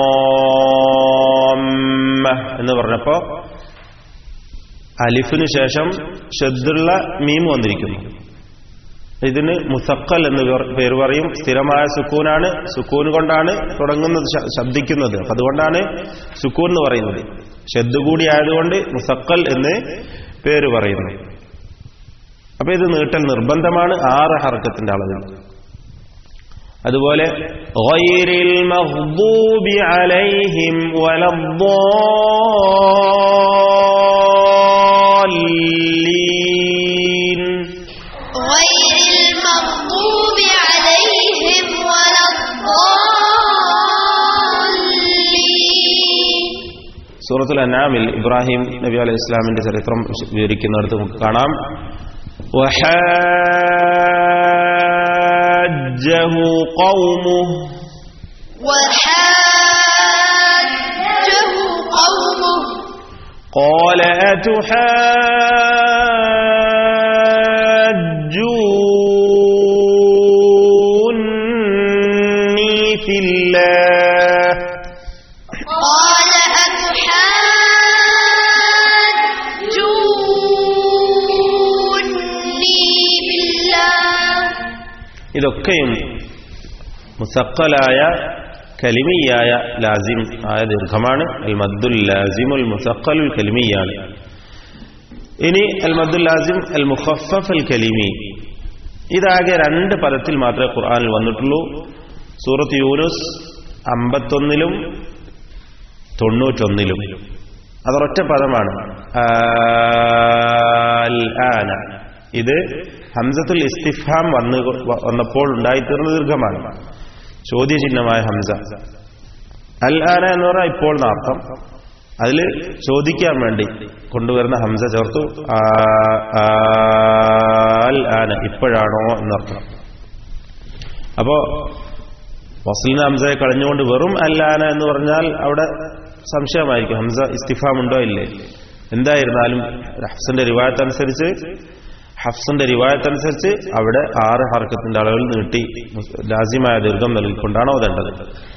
അത്തോമ്മ എന്ന് പറഞ്ഞപ്പോ അലിഫിന് ശേഷം ഷദ്ദുള്ള മീം വന്നിരിക്കുന്നു ഇതിന് മുസക്കൽ എന്ന് പേർ- പേര് പറയും സ്ഥിരമായ സുക്കൂനാണ് സുക്കൂൻ കൊണ്ടാണ് തുടങ്ങുന്നത് ശ- ശബ്ദിക്കുന്നത് അപ്പൊ അതുകൊണ്ടാണ് സുക്കൂൻ എന്ന് പറയുന്നത് ഷദ് കൂടി ആയതുകൊണ്ട് മുസക്കൽ എന്ന് പേര് പറയുന്നു അപ്പൊ ഇത് നീട്ടൽ നിർബന്ധമാണ് ആറ് ഹർക്കത്തിന്റെ അളവിൽ അതുപോലെ ഗൈറിൽ മഗ്ദൂബി അലൈഹിം വലദ്ദാല്ലീൻ غير المغضوب عليهم ولا الضالين സൂറത്തുൽ അനാമിൽ ഇബ്രാഹിം നബി അലൈഹി ഇസ്ലാമിന്റെ ചരിത്രം വിവരിക്കുന്നിടത്ത് നമുക്ക് കാണാം وحاجه قومه وحاجه قومه قال أتحاجوني في الله قال أتحاجوني بالله ഇതൊക്കെയും മുസക്കലായ കലിമിയായ ലാസിം ആയ ദീർഘമാണ് അൽ മദ്ദുൽ ലാസിമുൽ മുസക്കലുൽ കലിമിയാണ് ഇനി അൽ മദ്ദുൽ ലാസിം അൽ മുഖഫഫ് അൽ കലിമി ഇതാകെ രണ്ട് പദത്തിൽ മാത്രമേ ഖുർആനിൽ വന്നിട്ടുള്ളൂ സൂറത്ത് യൂനുസ് അമ്പത്തൊന്നിലും തൊണ്ണൂറ്റൊന്നിലും അതൊരൊറ്റ പദമാണ് ആൽ ആന ഇത് ഹംസത്തുൽ ഇസ്തിഫാം വന്ന് വന്നപ്പോൾ ഉണ്ടായിത്തീർന്ന ദീർഘമാണ് ചോദ്യചിഹ്നമായ ഹംസ അൽ ആന എന്ന് പറഞ്ഞാൽ ഇപ്പോൾ നാർത്ഥം അതിൽ ചോദിക്കാൻ വേണ്ടി കൊണ്ടുവരുന്ന ഹംസ ചേർത്തു ആ, ആ, അൽ ആന ഇപ്പോഴാണോ എന്നർത്ഥം അപ്പോ വസ്ലിന് ഹംസയെ കളഞ്ഞുകൊണ്ട് വെറും അല്ലാന എന്ന് പറഞ്ഞാൽ അവിടെ സംശയമായിരിക്കും ഹംസ ഇസ്തിഫാം ഉണ്ടോ ഇല്ലേ എന്തായിരുന്നാലും ഹഫ്സിന്റെ റിവായത്ത് അനുസരിച്ച് ഹഫ്സിന്റെ റിവായത്ത് അനുസരിച്ച് അവിടെ ആറ് ഹർക്കത്തിന്റെ അളവിൽ നീട്ടി ലാസിമായ ദീർഘം നൽകിക്കൊണ്ടാണ് ഓതേണ്ടത്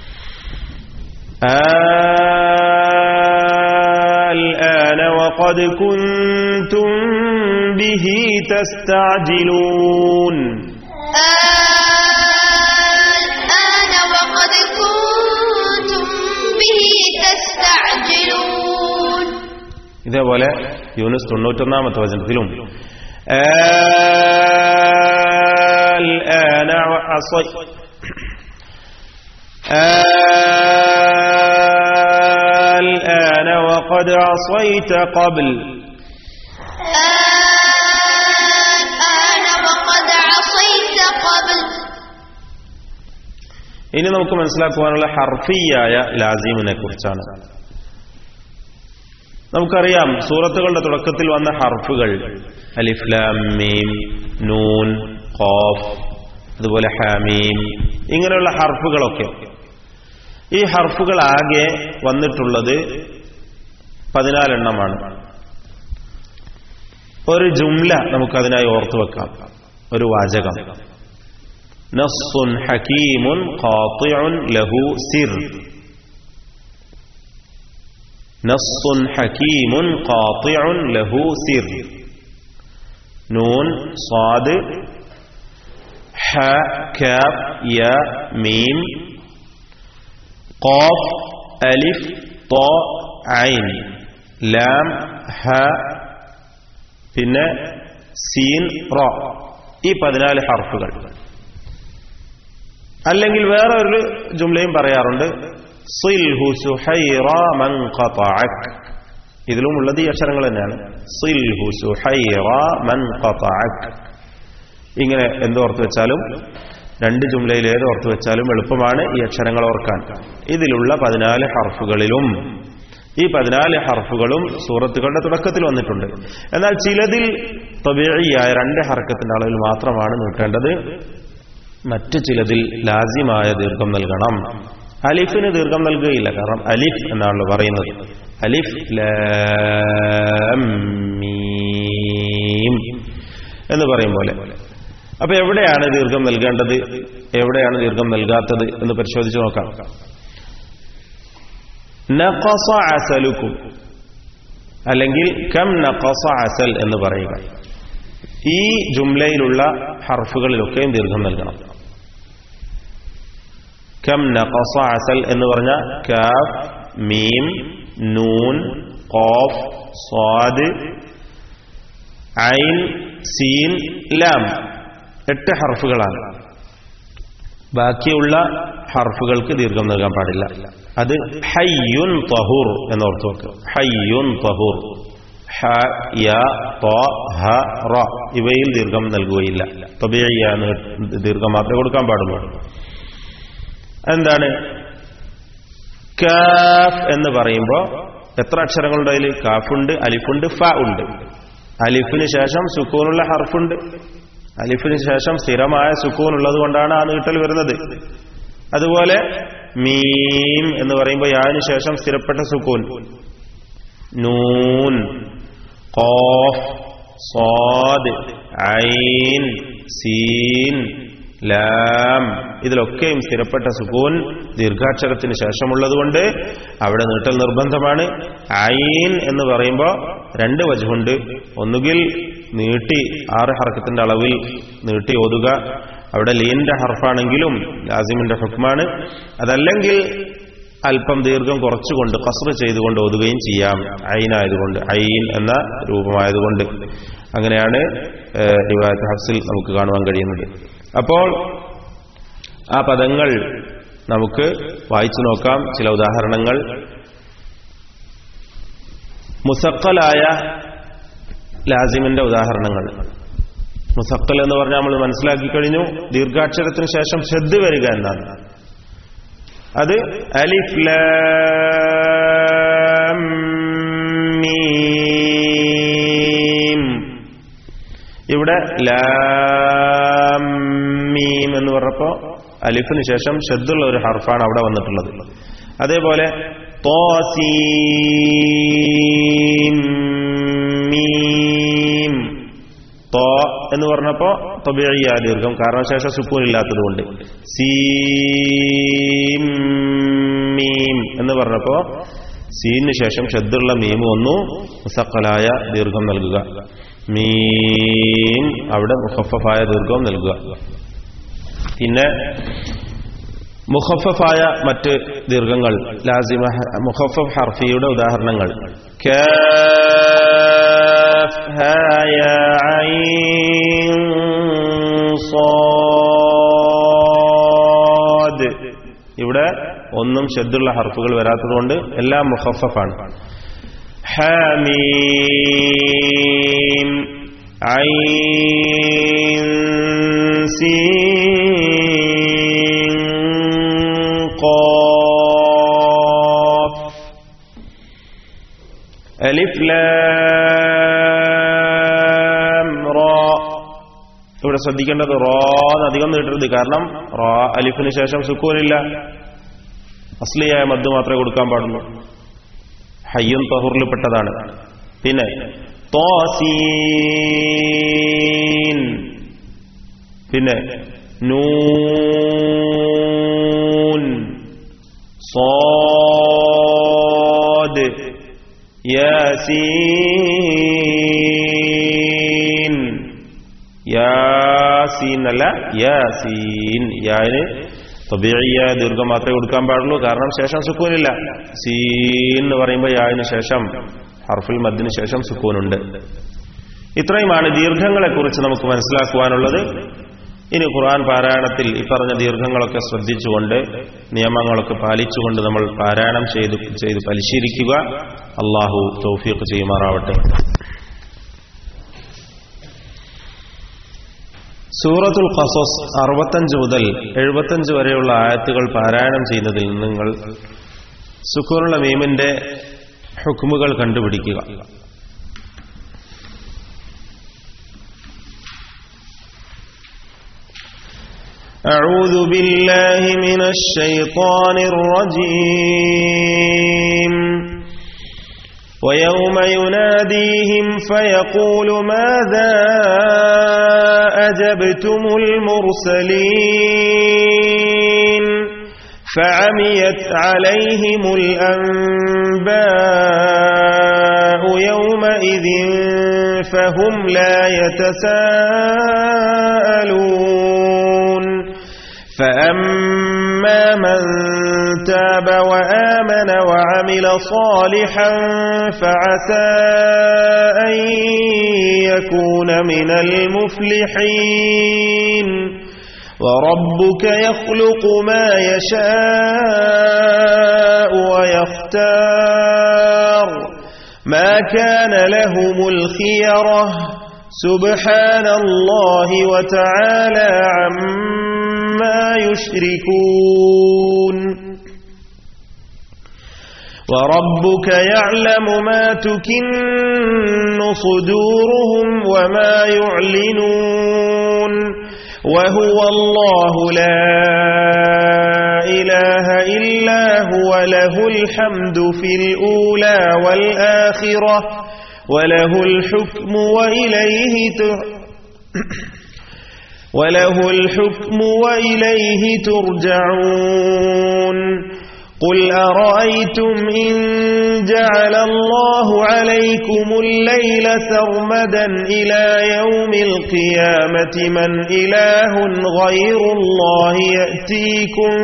الآن وقد كنتم به تستعجلون الآن وقد كنتم به تستعجلون ഇതേപോലെ യൂനിസ് തൊണ്ണൂറ്റൊന്നാമത്തെ വചനത്തിലും الآن وعصي الآن وقد عصيت قبل الآن وقد عصيت قبل ഇനി നമുക്ക് മനസ്സിലാക്കുവാനുള്ള ഹർഫിയായ ലാസീമിനെ കുറിച്ചാണ് നമുക്കറിയാം സൂറത്തുകളുടെ തുടക്കത്തിൽ വന്ന ഹർഫുകൾ അലിഫ്ലാം മീം നൂൻ ഖോഫ് അതുപോലെ ഹാമീം ഇങ്ങനെയുള്ള ഹർഫുകളൊക്കെ ഈ ഹർഫുകൾ ആകെ വന്നിട്ടുള്ളത് പതിനാലെണ്ണമാണ് ഒരു ജുംല നമുക്കതിനായി ഓർത്തു വെക്കാം ഒരു വാചകം നസ്സുൻ ഹക്കീമുൻ ഖാത്തിഉൻ ലഹു സിർ നസ്സുൻ ഹക്കീമുൻ ഖാത്തിഉൻ ലഹു സിർ നൂൻ സ്വാദ് ഹ കാഫ് യ മീം ഖാഫ് അലിഫ് ത ഐൻ ലാം ഹ പിന്നെ സീൻ റ ഈ പതിനാല് ഹർഫുകൾ അല്ലെങ്കിൽ വേറെ ഒരു ജുംലയും പറയാറുണ്ട് സിൽഹു സുഹൈറ മൻ ഖതഅക് ഇതിലും ഉള്ളത് ഈ അക്ഷരങ്ങൾ തന്നെയാണ് സിൽഹു സുഹൈറ മൻ ഖതഅക് ഇങ്ങനെ എന്തോർത്ത് വെച്ചാലും രണ്ട് ജുംലയിൽ ഏത് ഓർത്ത് വെച്ചാലും എളുപ്പമാണ് ഈ അക്ഷരങ്ങൾ ഓർക്കാൻ ഇതിലുള്ള പതിനാല് ഹർഫുകളിലും ഈ പതിനാല് ഹർഫുകളും സൂറത്തുകളുടെ തുടക്കത്തിൽ വന്നിട്ടുണ്ട് എന്നാൽ ചിലതിൽ തബിയായ രണ്ട് ഹർക്കത്തിന്റെ അളവിൽ മാത്രമാണ് നീട്ടേണ്ടത് മറ്റു ചിലതിൽ ലാസിമായ ദീർഘം നൽകണം അലിഫിന് ദീർഘം നൽകുകയില്ല കാരണം അലിഫ് എന്നാണല്ലോ പറയുന്നത് അലിഫ് ലാം മീം എന്ന് പറയും പോലെ അപ്പൊ എവിടെയാണ് ദീർഘം നൽകേണ്ടത് എവിടെയാണ് ദീർഘം നൽകാത്തത് എന്ന് പരിശോധിച്ച് നോക്കാം നഖസ അസലുക്കും അല്ലെങ്കിൽ കം നഖസ അസൽ എന്ന് പറയുക ഈ ജുംലയിലുള്ള ഹർഫുകളിലൊക്കെയും ദീർഘം നൽകണം കം നഖസ അസൽ എന്ന് പറഞ്ഞ കാഫ് മീം നൂൻ ഖോഫ് സ്വാദ് ഐൻ സീൻ ലാം എട്ട് ഹർഫുകളാണ് ബാക്കിയുള്ള ഹർഫുകൾക്ക് ദീർഘം നൽകാൻ പാടില്ല അത് ഹയ്യുൻ തഹൂർ എന്നോർത്ത് വെക്കുക ഹയ്യുൻ തഹൂർ ഹ യ ത ഹ റ ഇവയിൽ ദീർഘം നൽകുകയില്ല തൊബിയ ദീർഘം മാത്രമേ കൊടുക്കാൻ പാടുള്ളൂ എന്താണ് കാഫ് എന്ന് പറയുമ്പോൾ എത്ര അക്ഷരങ്ങളുണ്ട് അതിൽ കാഫുണ്ട് അലിഫുണ്ട് ഫ ഉണ്ട് അലിഫിന് ശേഷം സുക്കൂനുള്ള ഹർഫുണ്ട് അലിഫിന് ശേഷം സ്ഥിരമായ സുക്കൂൻ ഉള്ളത് കൊണ്ടാണ് ആ നീട്ടൽ വരുന്നത് അതുപോലെ മീം എന്ന് പറയുമ്പോൾ യാന് ശേഷം സ്ഥിരപ്പെട്ട സുക്കൂൻ നൂൻ ഖോഫ് സ്വാദ് ഐൻ സീൻ ലാം ഇതിലൊക്കെയും സ്ഥിരപ്പെട്ട സുക്കൂൻ ദീർഘാക്ഷരത്തിന് ശേഷമുള്ളതുകൊണ്ട് അവിടെ നീട്ടൽ നിർബന്ധമാണ് ഐൻ എന്ന് പറയുമ്പോൾ രണ്ട് വജുണ്ട് ഒന്നുകിൽ നീട്ടി ആറ് ഹർക്കത്തിന്റെ അളവിൽ നീട്ടി ഓതുക അവിടെ ലീനിന്റെ ഹർഫാണെങ്കിലും ലാസിമിന്റെ ഹുക്മാണ് അതല്ലെങ്കിൽ അല്പം ദീർഘം കുറച്ചുകൊണ്ട് കസർ ചെയ്തുകൊണ്ട് ഓതുകയും ചെയ്യാം ഐനായതുകൊണ്ട് ഐൻ എന്ന രൂപമായതുകൊണ്ട് അങ്ങനെയാണ് റിവായത്ത് ഹഫ്സിൽ നമുക്ക് കാണുവാൻ കഴിയുന്നത് അപ്പോൾ ആ പദങ്ങൾ നമുക്ക് വായിച്ചു നോക്കാം ചില ഉദാഹരണങ്ങൾ മുസക്കലായ ലാസിമിന്റെ ഉദാഹരണങ്ങൾ മുസക്കൽ എന്ന് പറഞ്ഞാൽ നമ്മൾ മനസ്സിലാക്കി കഴിഞ്ഞു ദീർഘാക്ഷരത്തിന് ശേഷം ശ്രദ്ധ വരിക എന്നാണ് അത് അലിഫ് ലാം മീം ഇവിടെ ലാം മീം എന്ന് പറഞ്ഞപ്പോ അലിഫിന് ശേഷം ഷദ്ദുള്ള ഒരു ഹർഫാണ് അവിടെ വന്നിട്ടുള്ളത് അതേപോലെ തോസീം മീം തോ എന്ന് പറഞ്ഞപ്പോ തൊബിയ ദീർഘം കാരണം ശേഷം സുക്കൂൻ ഇല്ലാത്തത് കൊണ്ട് സീം മീം എന്ന് പറഞ്ഞപ്പോ സീന് ശേഷം ഷദ്ദുള്ള മീം വന്നു മുസക്കലായ ദീർഘം നൽകുക മീം അവിടെ മുഖഫഫായ ദീർഘം നൽകുക പിന്നെ മുഖഫഫായ മറ്റ് ദീർഘങ്ങൾ ലാസിമ മുഖഫഫ് ഹർഫിയുടെ ഉദാഹരണങ്ങൾ കാഫ് ഹാ യാ ഐൻ صاد ഇവിടെ ഒന്നും ഷദ്ദുള്ള ഹർഫുകൾ വരാത്തതുകൊണ്ട് എല്ലാം മുഖഫഫാണ് حميم عين سين قاف ألف لام را ഇവിടെ ശ്രദ്ധിക്കേണ്ടത് റോ എന്ന് അധികം നീട്ടരുത് കാരണം റോ അലിഫിന് ശേഷം സുക്കൂനില്ല അസ്ലിയായ മദ് മാത്രമേ കൊടുക്കാൻ പാടുള്ളൂ ഹയ്യും തഹുറിൽ പെട്ടതാണ് പിന്നെ തോസീൻ പിന്നെ നൂൻ صاد യാസീൻ യാസീൻ അല്ല യാസീൻ യാന് തബീയ ദീർഘം മാത്രമേ കൊടുക്കാൻ പാടുള്ളൂ കാരണം ശേഷം സുക്കൂനില്ല സീൻ എന്ന് പറയുമ്പോൾ യാതിന് ശേഷം ഹർഫുൽ മദ്ദിന് ശേഷം സുക്കൂനുണ്ട് ഇത്രയുമാണ് ദീർഘങ്ങളെക്കുറിച്ച് നമുക്ക് മനസ്സിലാക്കുവാനുള്ളത് ഇനി ഖുർആൻ പാരായണത്തിൽ ഈ പറഞ്ഞ ദീർഘങ്ങളൊക്കെ ശ്രദ്ധിച്ചുകൊണ്ട് നിയമങ്ങളൊക്കെ പാലിച്ചുകൊണ്ട് നമ്മൾ പാരായണം ചെയ്ത് ചെയ്ത് പരിശീലിക്കുക അള്ളാഹു തൗഫീഖ് ചെയ്യുമാറാവട്ടെ സൂറത്തുൽ ഖസസ് അറുപത്തഞ്ച് മുതൽ എഴുപത്തഞ്ച് വരെയുള്ള ആയത്തുകൾ പാരായണം ചെയ്യുന്നതിൽ നിങ്ങൾ സുക്കൂറുള്ള മീമിന്റെ ഹുക്കുമുകൾ കണ്ടുപിടിക്കുക أعوذ بالله من الشيطان الرجيم ويوم يناديهم فيقول ماذا أجبتم المرسلين فعميت عليهم الأنباء يومئذ فهم لا يتساءلون فأما من تاب وآمن وعمل صالحا فعسى أن يكون من المفلحين وربك يخلق ما يشاء ويختار ما كان لهم الخيرة سبحان الله وتعالى عما يشركون وربك يعلم ما تكن صدورهم وما يعلنون وهو الله لا إله إلا هو له الحمد في الأولى والآخرة وله الحكم وإليه وله الحكم وإليه ترجعون قل أرأيتم إن جعل الله عليكم الليل سرمدا إلى يوم القيامة من إله غير الله يأتيكم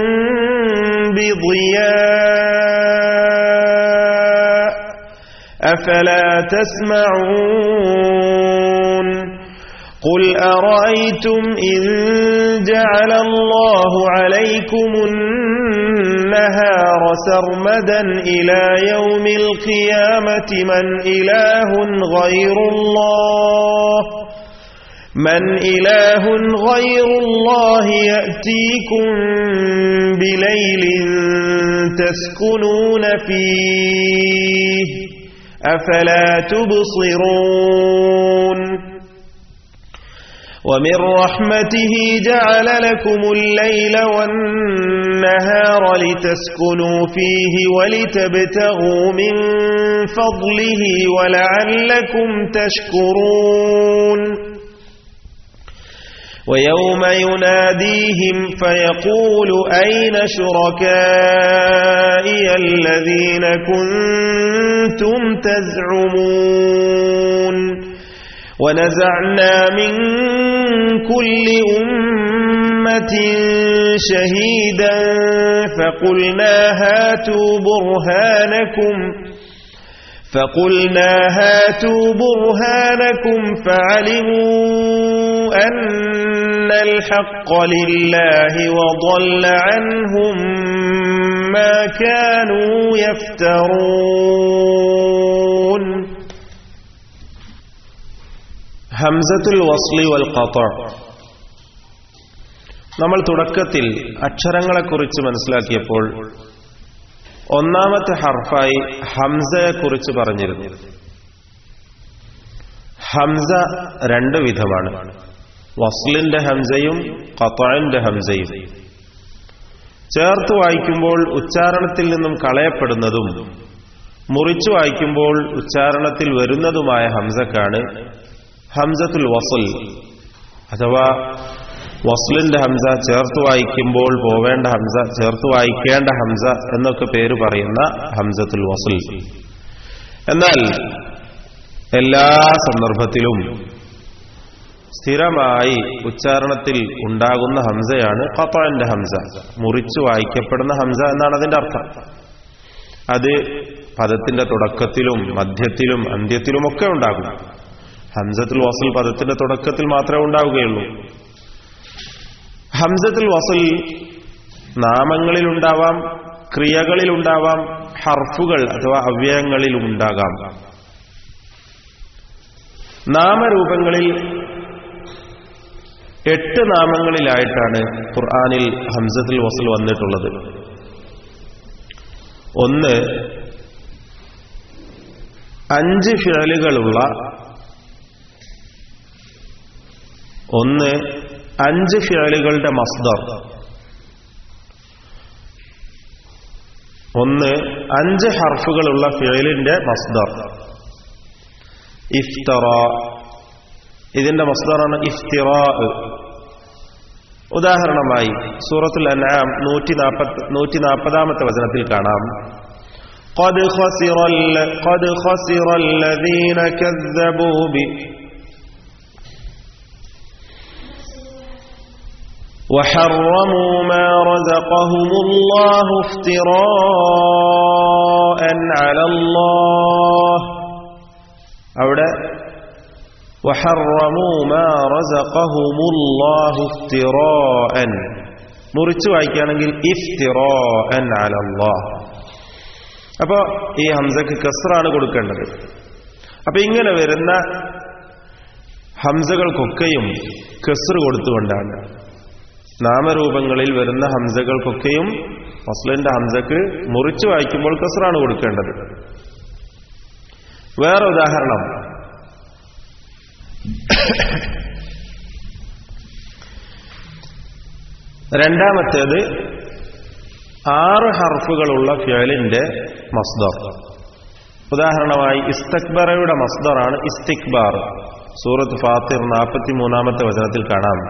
بضياء أفلا تسمعون قل أرأيتم إن جعل الله عليكم النهار سرمدا إلى يوم القيامة من إله غير الله من إله غير الله يأتيكم بليل تسكنون فيه أفلا تبصرون ومن رحمته جعل لكم الليل والنهار لتسكنوا فيه ولتبتغوا من فضله ولعلكم تشكرون ويوم يناديهم فيقول أين شركائي الذين كنتم تزعمون ونزعنا من كل أمة شهيدا فقلنا هاتوا برهانكم فقلنا هاتوا برهانكم فعلموا أن الحق لله وضل عنهم ما كانوا يفترون همزة الوصل والقطع നമ്മൾ തുടക്കത്തിൽ അക്ഷരങ്ങളെക്കുറിച്ച് മനസ്സിലാക്കിയപ്പോൾ ഒന്നാമത്തെ ഹർഫായി ഹംസയെക്കുറിച്ച് പറഞ്ഞിരുന്നു ഹംസ രണ്ട് വിധമാണ് വസ്ലിന്റെ ഹംസയും ഖത്താന്റെ ഹംസയും ചേർത്ത് വായിക്കുമ്പോൾ ഉച്ചാരണത്തിൽ നിന്നും കളയപ്പെടുന്നതും മുറിച്ചു വായിക്കുമ്പോൾ ഉച്ചാരണത്തിൽ വരുന്നതുമായ ഹംസക്കാണ് ഹംസത്തുൽ വസൽ അഥവാ വസ്ലിന്റെ ഹംസ ചേർത്ത് വായിക്കുമ്പോൾ പോവേണ്ട ഹംസ ചേർത്ത് വായിക്കേണ്ട ഹംസ എന്നൊക്കെ പേര് പറയുന്ന ഹംസത്തുൽ വസൽ എന്നാൽ എല്ലാ സന്ദർഭത്തിലും സ്ഥിരമായി ഉച്ചാരണത്തിൽ ഉണ്ടാകുന്ന ഹംസയാണ് ഖത്താന്റെ ഹംസ മുറിച്ചു വായിക്കപ്പെടുന്ന ഹംസ എന്നാണ് അതിന്റെ അർത്ഥം അത് പദത്തിന്റെ തുടക്കത്തിലും മധ്യത്തിലും അന്ത്യത്തിലുമൊക്കെ ഉണ്ടാകും ഹംസത്തുൽ വസൽ പദത്തിന്റെ തുടക്കത്തിൽ മാത്രമേ ഉണ്ടാവുകയുള്ളൂ ഹംസത്തുൽ വസൽ നാമങ്ങളിലുണ്ടാവാം ക്രിയകളിലുണ്ടാവാം ഹർഫുകൾ അഥവാ അവ്യയങ്ങളിലും ഉണ്ടാകാം നാമരൂപങ്ങളിൽ എട്ട് നാമങ്ങളിലായിട്ടാണ് ഖുർആാനിൽ ഹംസത്തുൽ വസൽ വന്നിട്ടുള്ളത് ഒന്ന് അഞ്ച് ഫിഴലുകളുള്ള ഒന്ന് അഞ്ച് ഫിഴലുകളുടെ മസ്ദർ ഒന്ന് അഞ്ച് ഹർഫുകളുള്ള ഫിഴലിന്റെ മസ്ദർ ഇഫ്തറ ഇതിന്റെ മസ്ദറാണ് ഇഫ്തിറ ഉദാഹരണമായി സൂറത്തുൽ അൻആം നൂറ്റി നാൽപ്പത്തി നൂറ്റി നാൽപ്പതാമത്തെ വചനത്തിൽ കാണാം قد خسر ال- قد خسر الذين كذبوا ب وحرموا ما رزقهم الله افتراء على الله അവിടെ وحرموا ما رزقهم الله افتراء മുറിച്ചു വായിക്കുകയാണെങ്കിൽ ഇഫ്തിറാൻ അലല്ലാഹ് അപ്പോ ഈ ഹംസക്ക് കസ്റാണ് കൊടുക്കേണ്ടത് അപ്പൊ ഇങ്ങനെ വരുന്ന ഹംസകൾക്കൊക്കെയും കസ്ർ കൊടുത്തുകൊണ്ടാണ് നാമരൂപങ്ങളിൽ വരുന്ന ഹംസകൾക്കൊക്കെയും മസ്ലിന്റെ ഹംസക്ക് മുറിച്ചു വായിക്കുമ്പോൾ കസ്റാണ് കൊടുക്കേണ്ടത് വേറെ ഉദാഹരണം രണ്ടാമത്തേത് ആറ് ഹർഫുകളുള്ള ഫിയലിന്റെ മസ്ദർ ഉദാഹരണമായി ഇസ്തക്ബറയുടെ മസ്ദറാണ് ഇസ്തിക്ബാർ സൂറത്ത് ഫാത്തിർ നാൽപ്പത്തി മൂന്നാമത്തെ വചനത്തിൽ കാണാം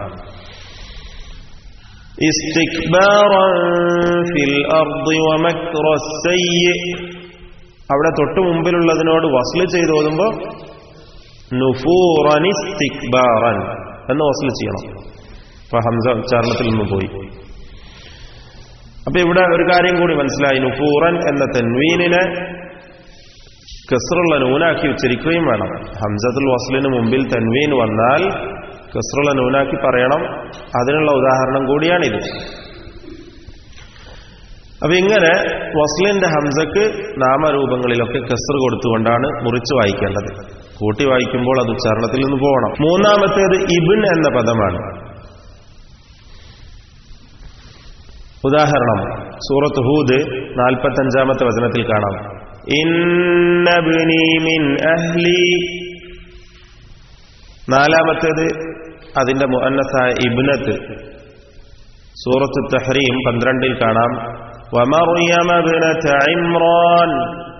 استكبارا في الأرض ومكر السيء അവിടെ തൊട്ടു മുമ്പിലുള്ളതിനോട് വസ്ല് ചെയ്ത് ഓതുമ്പോൾ നുഫൂറൻ ഇസ്തിക്ബാറൻ എന്ന് വസ്ല് ചെയ്യണം അപ്പൊ ഹംസ ഉച്ചാരണത്തിൽ നിന്ന് പോയി അപ്പൊ ഇവിടെ ഒരു കാര്യം കൂടി മനസ്സിലായി നുഫൂറൻ എന്ന തെൻവീനിനെ കസ്റുള്ള നൂനാക്കി ഉച്ചരിക്കുകയും വേണം ഹംസത്തുൽ വസ്ലിന് മുമ്പിൽ തെൻവീൻ വന്നാൽ കസ്റുള്ള നൂനാക്കി പറയണം അതിനുള്ള ഉദാഹരണം കൂടിയാണിത് അപ്പൊ ഇങ്ങനെ വസ്ലിന്റെ ഹംസക്ക് നാമരൂപങ്ങളിലൊക്കെ കസ്ർ കൊടുത്തുകൊണ്ടാണ് മുറിച്ച് വായിക്കേണ്ടത് കൂട്ടി വായിക്കുമ്പോൾ അത് ഉച്ചാരണത്തിൽ നിന്ന് പോകണം മൂന്നാമത്തേത് ഇബിൻ എന്ന പദമാണ് ഉദാഹരണം സൂറത്ത് ഹൂദ് നാൽപ്പത്തഞ്ചാമത്തെ വചനത്തിൽ കാണാം ഇന്നബ്നി മിൻ അഹ്ലി നാലാമത്തേത് അതിന്റെ മുഅന്നസായ ഇബ്നത്ത് സൂറത്ത് തഹ്രീം പന്ത്രണ്ടിൽ കാണാം വമറിയമ ഇബ്നത ഇമ്രാൻ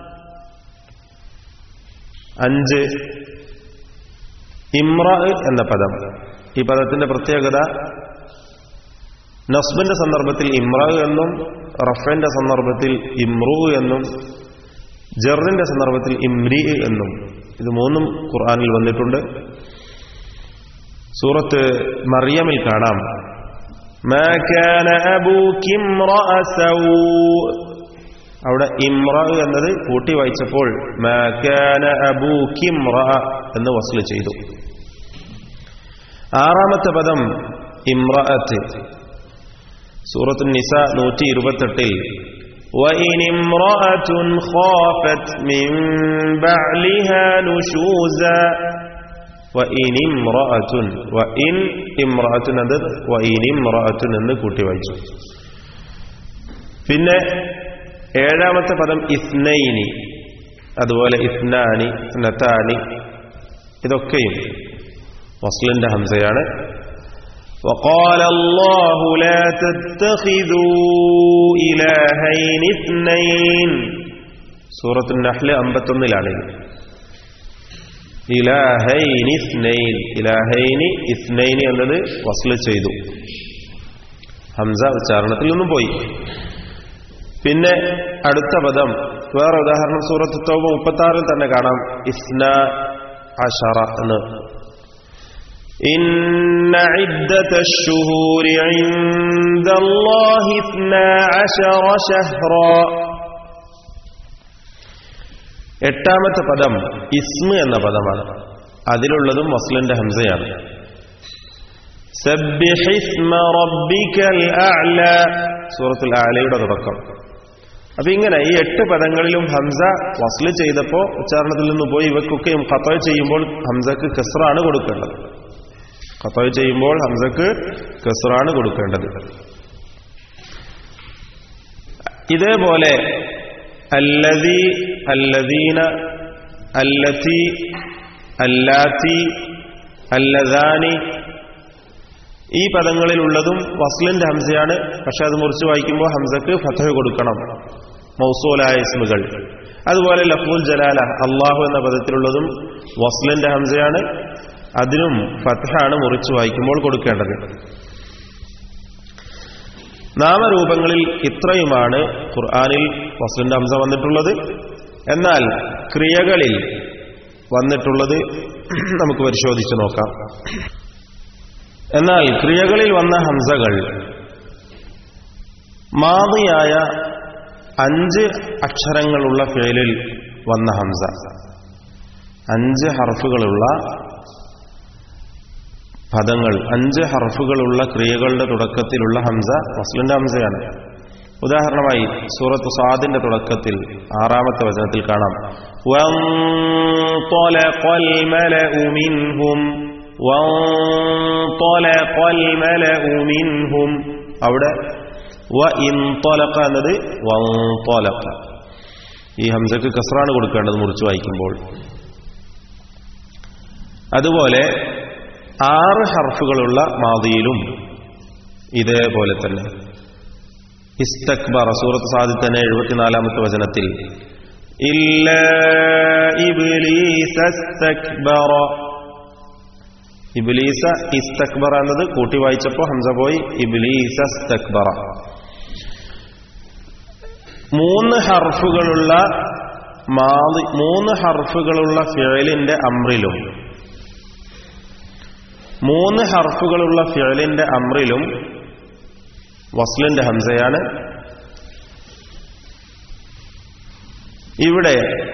അഞ്ച് ഇമ്ര എന്ന പദം ഈ പദത്തിന്റെ പ്രത്യേകത നസ്ബിന്റെ സന്ദർഭത്തിൽ ഇമ്ര എന്നും റഫന്റെ സന്ദർഭത്തിൽ ഇമ്രു എന്നും ജറിന്റെ സന്ദർഭത്തിൽ ഇമ്രി എന്നും ഇത് മൂന്നും ഖുർആനിൽ വന്നിട്ടുണ്ട് സൂറത്ത് മറിയമിൽ കാണാം മാ കാന അബൂക്കി ഇമ്രഅ സൗ അവിടെ ഇമ്ര എന്നത് കൂട്ടി വായിച്ചപ്പോൾ മാ കാന അബൂക്കി ഇമ്രഅ എന്ന് വസ്ല് ചെയ്തു ആറാമത്തെ പദം ഇമ്രഅത്ത് സൂറത്ത് നിസ നൂറ്റി ഇരുപത്തെട്ടിൽ وإن امرأة خافت من بعلها نشوزا وإن امرأة وإن امرأة എന്നത് وإن امرأة എന്ന് കൂട്ടി വായിച്ചു പിന്നെ ഏഴാമത്തെ പദം ഇസ്നൈനി അതുപോലെ ഇസ്നാനി നത്താനി ഇതൊക്കെയും വസ്ലിന്റെ ഹംസയാണ് وقال الله لا تتخذوا إلهين اثنين سورة النحل അമ്പത്തൊന്നിലാണ് ഇലാഹൈൻ ഇസ്നൈൻ ഇലാഹൈനി ഇസ്നൈനി എന്നത് വസ്ല് ചെയ്തു ഹംസ ഉച്ചാരണത്തിൽ നിന്നും പോയി പിന്നെ അടുത്ത പദം വേറെ ഉദാഹരണം സൂറത്ത് തോബ മുപ്പത്തി ആറിൽ തന്നെ കാണാം ഇസ്ന അഷറ എന്ന് إن عدة الشهور عند الله اثنا عشر شهرا എട്ടാമത്തെ പദം ഇസ്മ എന്ന പദമാണ് അതിലുള്ളതും വസ്ലിന്റെ ഹംസയാണ് സബ്ബിഹിസ്മ റബ്ബിക്കൽ അഅ്ല സൂറത്തുൽ ആലയുടെ തുടക്കം അപ്പൊ ഇങ്ങനെ ഈ എട്ട് പദങ്ങളിലും ഹംസ വസ്ല് ചെയ്തപ്പോ ഉച്ചാരണത്തിൽ നിന്ന് പോയി ഇവക്കൊക്കെയും ഖത്തോയ് ചെയ്യുമ്പോൾ ഹംസക്ക് കെസ്റാണ് കൊടുക്കേണ്ടത് ഖത്തോയ് ചെയ്യുമ്പോൾ ഹംസക്ക് കെസ്റാണ് കൊടുക്കേണ്ടത് ഇതേപോലെ അല്ലതി അല്ലദീന അല്ലത്തി അല്ലാത്തി അല്ലദാനി ഈ പദങ്ങളിലുള്ളതും വസ്ലിന്റെ ഹംസയാണ് പക്ഷെ അത് മുറിച്ച് വായിക്കുമ്പോൾ ഹംസക്ക് ഫതഹ് കൊടുക്കണം മൗസൂലായ ഇസ്മുകൾ അതുപോലെ ലഫൂൽ ജലാല അള്ളാഹു എന്ന പദത്തിലുള്ളതും വസ്ലിന്റെ ഹംസയാണ് അതിനും ഫതഹാണ് മുറിച്ച് വായിക്കുമ്പോൾ കൊടുക്കേണ്ടത് നാമരൂപങ്ങളിൽ ഇത്രയുമാണ് ഖുർആാനിൽ വസ്ലിന്റെ ഹംസ വന്നിട്ടുള്ളത് എന്നാൽ ക്രിയകളിൽ വന്നിട്ടുള്ളത് നമുക്ക് പരിശോധിച്ച് നോക്കാം എന്നാൽ ക്രിയകളിൽ വന്ന ഹംസകൾ മാതിയായ അഞ്ച് അക്ഷരങ്ങളുള്ള ഫേലിൽ വന്ന ഹംസ അഞ്ച് ഹർഫുകളുള്ള പദങ്ങൾ അഞ്ച് ഹർഫുകളുള്ള ക്രിയകളുടെ തുടക്കത്തിലുള്ള ഹംസ വസ്ലിന്റെ ഹംസയാണ് ഉദാഹരണമായി സൂറത്ത് സാദിന്റെ തുടക്കത്തിൽ ആറാമത്തെ വചനത്തിൽ കാണാം وانطلق الملأ منهم وانطلق الملأ منهم അവിടെ വ ഇൻതൊലക്ക എന്നത് വൻതൊലക്ക ഈ ഹംസക്ക് കസ്റാണ് കൊടുക്കേണ്ടത് മുറിച്ച് വായിക്കുമ്പോൾ അതുപോലെ ആറ് ഹർഫുകളുള്ള മാതിയിലും ഇതേപോലെ തന്നെ ഇസ്തക്ബറ സൂറത്ത് സാദി തന്നെ എഴുപത്തിനാലാമത്തെ വചനത്തിൽ ഇല്ല ഇബ്ലീസ ഇസ്തക്ബറ ഇബ്ലീസ ഇസ്തക്ബറ എന്നത് കൂട്ടി വായിച്ചപ്പോ ഹംസ പോയി ഇബ്ലീസ ഇസ്തക്ബറ മൂന്ന് ഹർഫുകളുള്ള മാതി മൂന്ന് ഹർഫുകളുള്ള ഫിഴലിന്റെ അമ്രിലും മൂന്ന് ഹർഫുകളുള്ള ഫിഴലിന്റെ അമ്രിലും വസ്ലിന്റെ ഹംസയാണ് ഇവിടെ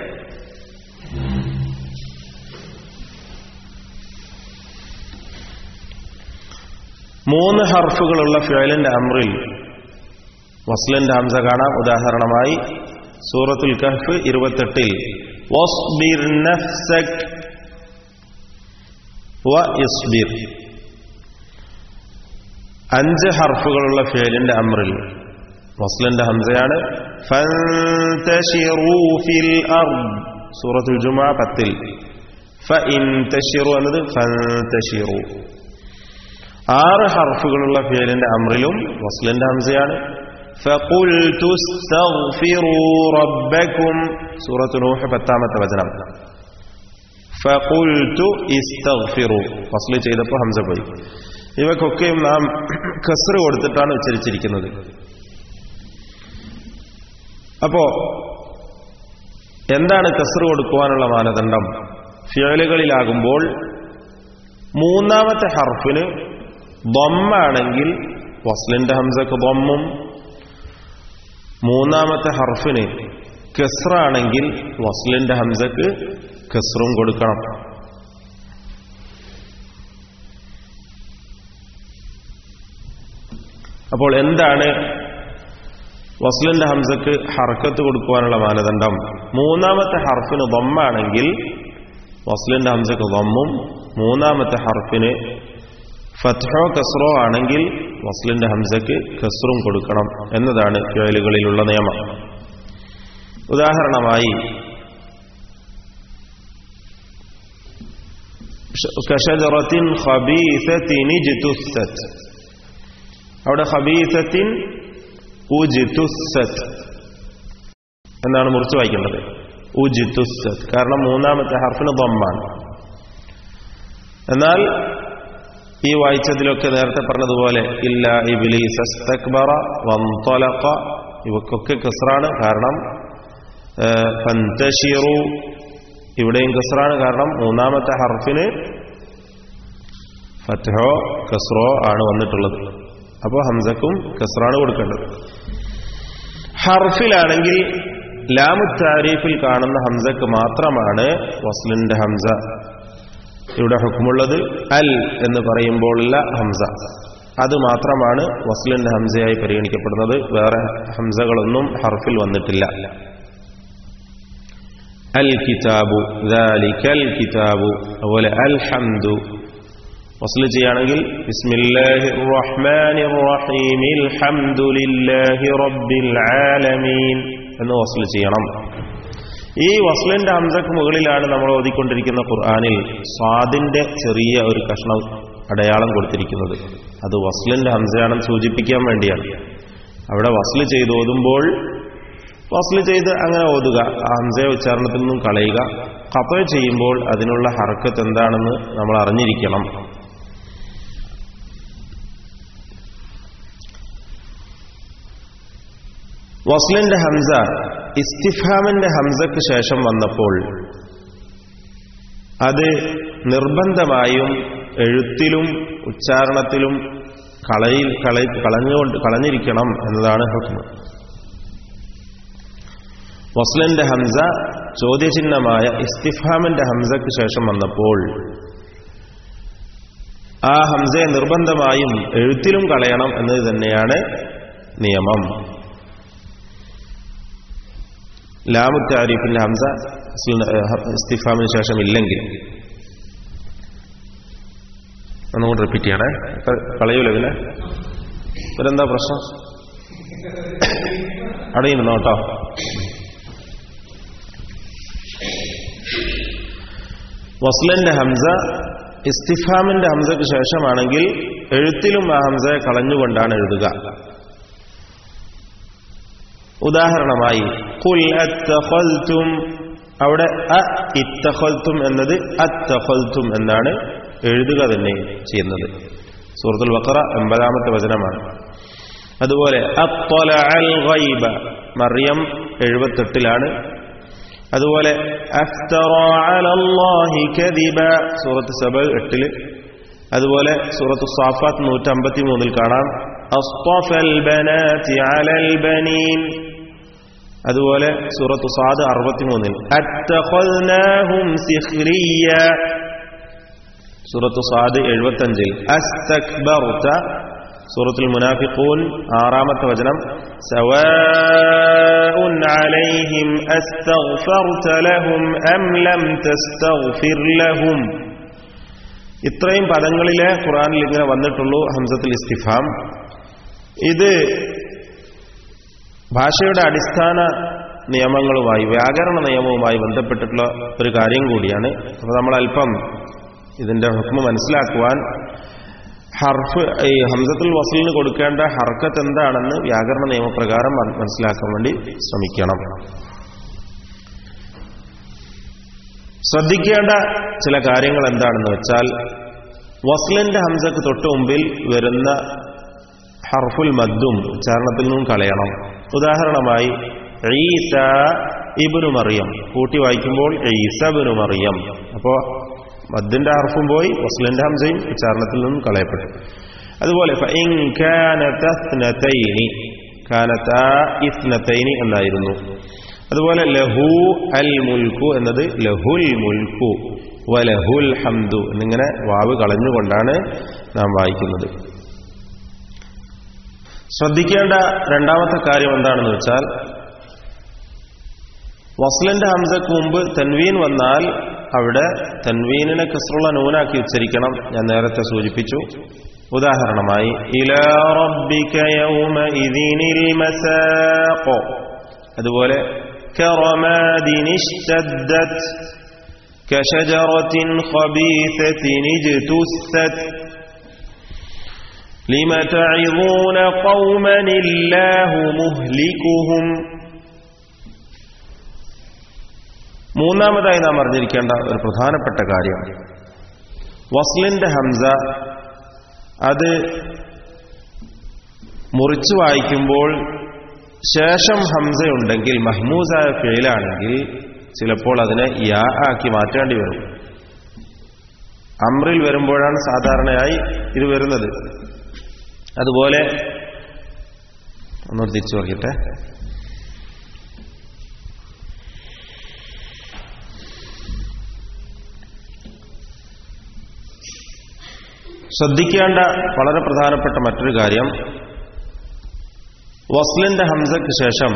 മൂന്ന് ഹർഫുകളുള്ള ഫിഴലിന്റെ അമ്രിൽ വസ്ലിന്റെ ഹംസ കാണാം ഉദാഹരണമായി സൂറത്തുൽ കഹ്ഫ് ഇരുപത്തെട്ടിൽ വസ്ബിർ നഫ്സക് വ ഇസ്ബിർ അഞ്ച് ഹർഫുകളുള്ള ഫേലിന്റെ അമ്രിൽ വസ്ലിന്റെ ഹംസയാണ് ഫന്തശിറൂ ഫിൽ അർദ് സൂറത്തുൽ ജുമാ പത്തിൽ ഫഇൻതശിറു എന്നത് ഫന്തശിറു ആറ് ഹർഫുകളുള്ള ഫേലിന്റെ അമ്രിലും വസ്ലിന്റെ ഹംസയാണ് فقلت استغفروا ربكم سورة نوح പത്താമത്തെ വചനം فقلت استغفروا ഫസ്ൽ ചെയ്തപ്പോൾ ഹംസ പോയി ഇവക്കൊക്കെയും നാം കസ്റ് കൊടുത്തിട്ടാണ് ഉച്ചരിച്ചിരിക്കുന്നത് അപ്പോ എന്താണ് കസ്റ് കൊടുക്കുവാനുള്ള മാനദണ്ഡം ഫിയലുകളിലാകുമ്പോൾ മൂന്നാമത്തെ ഹർഫിന് ബൊമ്മാണെങ്കിൽ വസ്ലിന്റെ ഹംസക്ക് ബൊമ്മും മൂന്നാമത്തെ ഹർഫിന് കെസ്റാണെങ്കിൽ വസ്ലിന്റെ ഹംസക്ക് കെസ്റും കൊടുക്കണം അപ്പോൾ എന്താണ് വസ്ലിന്റെ ഹംസക്ക് ഹർക്കത്ത് കൊടുക്കുവാനുള്ള മാനദണ്ഡം മൂന്നാമത്തെ ഹർഫിന് ദമ്മാണെങ്കിൽ വസ്ലിന്റെ ഹംസക്ക് ദമ്മും മൂന്നാമത്തെ ഹർഫിന് ഫത്ഹോ കസ്റോ ആണെങ്കിൽ വസ്ലിന്റെ ഹംസക്ക് കസ്റും കൊടുക്കണം എന്നതാണ് ഫിഴലുകളിലുള്ള നിയമം ഉദാഹരണമായി കഷജറത്തിൻ ഖബീസത്തിൻ ഇജ്തുസ്സത് അവിടെ ഖബീസത്തിൻ ഉജ്തുസ്സത് എന്നാണ് മുറിച്ച് വായിക്കേണ്ടത് ഉജ്തുസ്സത് കാരണം മൂന്നാമത്തെ ഹർഫിന് ദമ്മാണ് എന്നാൽ ഈ വായിച്ചതിലൊക്കെ നേരത്തെ പറഞ്ഞതുപോലെ ഇല്ല ഇബിലീസ് അസ്തക്ബറ വംതലഖ ഇവക്കൊക്കെ കസ്റാണ് കാരണം ഫന്തഷിറു ഇവിടെയും കസ്റാണ് കാരണം മൂന്നാമത്തെ ഹർഫിന് ഫത്ഹോ കസ്റോ ആണ് വന്നിട്ടുള്ളത് അപ്പോൾ ഹംസക്കും കസ്റാണ് കൊടുക്കേണ്ടത് ഹർഫിലാണെങ്കിൽ ലാമു താരീഫിൽ കാണുന്ന ഹംസക്ക് മാത്രമാണ് വസ്ലിന്റെ ഹംസ ഇവിടെ ഹുക്കുമുള്ളത് അൽ എന്ന് പറയുമ്പോഴുള്ള ഹംസ അത് മാത്രമാണ് വസ്ലിന്റെ ഹംസയായി പരിഗണിക്കപ്പെടുന്നത് വേറെ ഹംസകളൊന്നും ഹർഫിൽ വന്നിട്ടില്ല അൽ കിതാബു ദാലിക്കൽ കിതാബു അതുപോലെ അൽ ഹംദു വസ്ൽ ചെയ്യുകയാണെങ്കിൽ ബിസ്മില്ലാഹി റഹ്മാനിർ റഹീമിൽ ഹംദുലില്ലാഹി റബ്ബിൽ ആലമീൻ എന്ന് വസ്ൽ ചെയ്യണം ഈ വസ്ലിന്റെ ഹംസക്ക് മുകളിലാണ് നമ്മൾ ഓതിക്കൊണ്ടിരിക്കുന്ന ഖുർആാനിൽ സ്വാദിന്റെ ചെറിയ ഒരു കഷ്ണം അടയാളം കൊടുത്തിരിക്കുന്നത് അത് വസ്ലിന്റെ ഹംസയാണെന്ന് സൂചിപ്പിക്കാൻ വേണ്ടിയാണ് അവിടെ വസ്ല് ചെയ്ത് ഓതുമ്പോൾ വസ്ല് ചെയ്ത് അങ്ങനെ ഓതുക ആ ഹംസയ ഉച്ചാരണത്തിൽ നിന്നും കളയുക കപ്പ ചെയ്യുമ്പോൾ അതിനുള്ള ഹർക്കത്ത് എന്താണെന്ന് നമ്മൾ അറിഞ്ഞിരിക്കണം വസ്ലിന്റെ ഹംസ ഇസ്തിഫാമിന്റെ ഹംസക്ക് ശേഷം വന്നപ്പോൾ അത് നിർബന്ധമായും എഴുത്തിലും ഉച്ചാരണത്തിലും കളയിൽ കള കളഞ്ഞുകൊണ്ട് കളഞ്ഞിരിക്കണം എന്നതാണ് ഹുക്മ വസ്ലിന്റെ ഹംസ ചോദ്യചിഹ്നമായ ഇസ്തിഫാമിന്റെ ഹംസക്ക് ശേഷം വന്നപ്പോൾ ആ ഹംസയെ നിർബന്ധമായും എഴുത്തിലും കളയണം എന്നത് തന്നെയാണ് നിയമം ലാമു താരീഫിന്റെ ഹംസ ഇസ്തിഫാമിന് ശേഷം ഇല്ലെങ്കിൽ ഒന്നുകൂടി റിപ്പീറ്റ് ചെയ്യണേ കളയൂല പിന്നെ ഇവരെന്താ പ്രശ്നം അടയുന്നു കേട്ടോ വസ്ലന്റെ ഹംസ ഇസ്തിഫാമിന്റെ ഹംസക്ക് ശേഷമാണെങ്കിൽ എഴുത്തിലും ആ ഹംസയെ കളഞ്ഞുകൊണ്ടാണ് എഴുതുക ഉദാഹരണമായി കുൽ അത്തഖൽതും അവിടെ അ ഇത്തഖൽതും എന്നത് അത്തഖൽതും എന്നാണ് എഴുതുക തന്നെ ചെയ്യുന്നത് സൂറത്തുൽ ബഖറ എൺപതാമത്തെ വചനമാണ് അതുപോലെ അത്വല അൽ ഗൈബ മറിയം എഴുപത്തെട്ടിലാണ് അതുപോലെ അഫ്തറ അലല്ലാഹി കദിബ സൂറത്ത് സബ എട്ടില് അതുപോലെ സൂറത്ത് സാഫാത്ത് നൂറ്റമ്പത്തി മൂന്നിൽ കാണാം അസ്തഫൽ ബനാതി അലൽ ബനീൻ അതുപോലെ സൂറത്ത് സാദ് അറുപത്തിമൂന്നിൽ അത്തഖൽനാഹും സിഖ്രിയ സൂറത്ത് സാദ് എഴുപത്തഞ്ചിൽ അസ്തക്ബർത സൂറത്തുൽ മുനാഫിഖൂൻ ആറാമത്തെ വചനം സവാഉൻ അലൈഹിം അസ്തഗ്ഫർത ലഹും അം ലം തസ്തഗ്ഫിർ ലഹും ഇത്രയും പദങ്ങളിലെ ഖുറാനിൽ ഇങ്ങനെ വന്നിട്ടുള്ളൂ ഹംസത്തുൽ ഇസ്തിഫാം ഇത് ഭാഷയുടെ അടിസ്ഥാന നിയമങ്ങളുമായി വ്യാകരണ നിയമവുമായി ബന്ധപ്പെട്ടിട്ടുള്ള ഒരു കാര്യം കൂടിയാണ് അപ്പോൾ നമ്മൾ അല്പം ഇതിന്റെ ഹുക്മ മനസ്സിലാക്കുവാൻ ഹർഫ് ഈ ഹംസത്തുൽ വസലിന് കൊടുക്കേണ്ട ഹർക്കത്ത് എന്താണെന്ന് വ്യാകരണ നിയമപ്രകാരം മനസ്സിലാക്കാൻ വേണ്ടി ശ്രമിക്കണം ശ്രദ്ധിക്കേണ്ട ചില കാര്യങ്ങൾ എന്താണെന്ന് വെച്ചാൽ വസ്ലിന്റെ ഹംസക്ക് തൊട്ട് മുമ്പിൽ വരുന്ന ഹർഫുൽ മദ്ദും ഉച്ചാരണത്തിൽ നിന്നും കളയണം ഉദാഹരണമായി ഈസ ഇബിനു മറിയം കൂട്ടി വായിക്കുമ്പോൾ ഈസബിനു മറിയം അപ്പോ മദ്ദിന്റെ ഹർഫും പോയി വസ്ലിന്റെ ഹംസയും ഉച്ചാരണത്തിൽ നിന്നും കളയപ്പെട്ടു അതുപോലെ എന്നായിരുന്നു അതുപോലെ ലഹു അൽ മുൽക്കു എന്നത് ലഹുൽ മുൽക്കു വലഹുൽ ഹംദു എന്നിങ്ങനെ വാവ് കളഞ്ഞുകൊണ്ടാണ് നാം വായിക്കുന്നത് ശ്രദ്ധിക്കേണ്ട രണ്ടാമത്തെ കാര്യം എന്താണെന്ന് വെച്ചാൽ വസ്ലിന്റെ ഹംസക്ക് മുമ്പ് തൻവീൻ വന്നാൽ അവിടെ തൻവീനിനെ കസ്റുള്ള നൂനാക്കി ഉച്ചരിക്കണം ഞാൻ നേരത്തെ സൂചിപ്പിച്ചു ഉദാഹരണമായി ഇലാ റബ്ബിക യൗമഇദിനിൽ മസാഖ് അതുപോലെ كرماد اشتدت كشجرة خبيثة اجتثت لم تعظون قوما الله مهلكهم മൂന്നാമതായി നാം അറിഞ്ഞിരിക്കേണ്ട ഒരു പ്രധാനപ്പെട്ട കാര്യം വസ്ലിന്റെ ഹംസ അത് മുറിച്ചു വായിക്കുമ്പോൾ ശേഷം ഹംസയുണ്ടെങ്കിൽ മഹ്മൂസായ ഫെയിലാണെങ്കിൽ ചിലപ്പോൾ അതിനെ യാ ആക്കി മാറ്റേണ്ടി വരും അമ്രിൽ വരുമ്പോഴാണ് സാധാരണയായി ഇത് വരുന്നത് അതുപോലെ ഒന്നുകൂടി തിരിച്ചു നോക്കിട്ടെ ശ്രദ്ധിക്കേണ്ട വളരെ പ്രധാനപ്പെട്ട മറ്റൊരു കാര്യം വസ്ലിന്റെ ഹംസയ്ക്ക് ശേഷം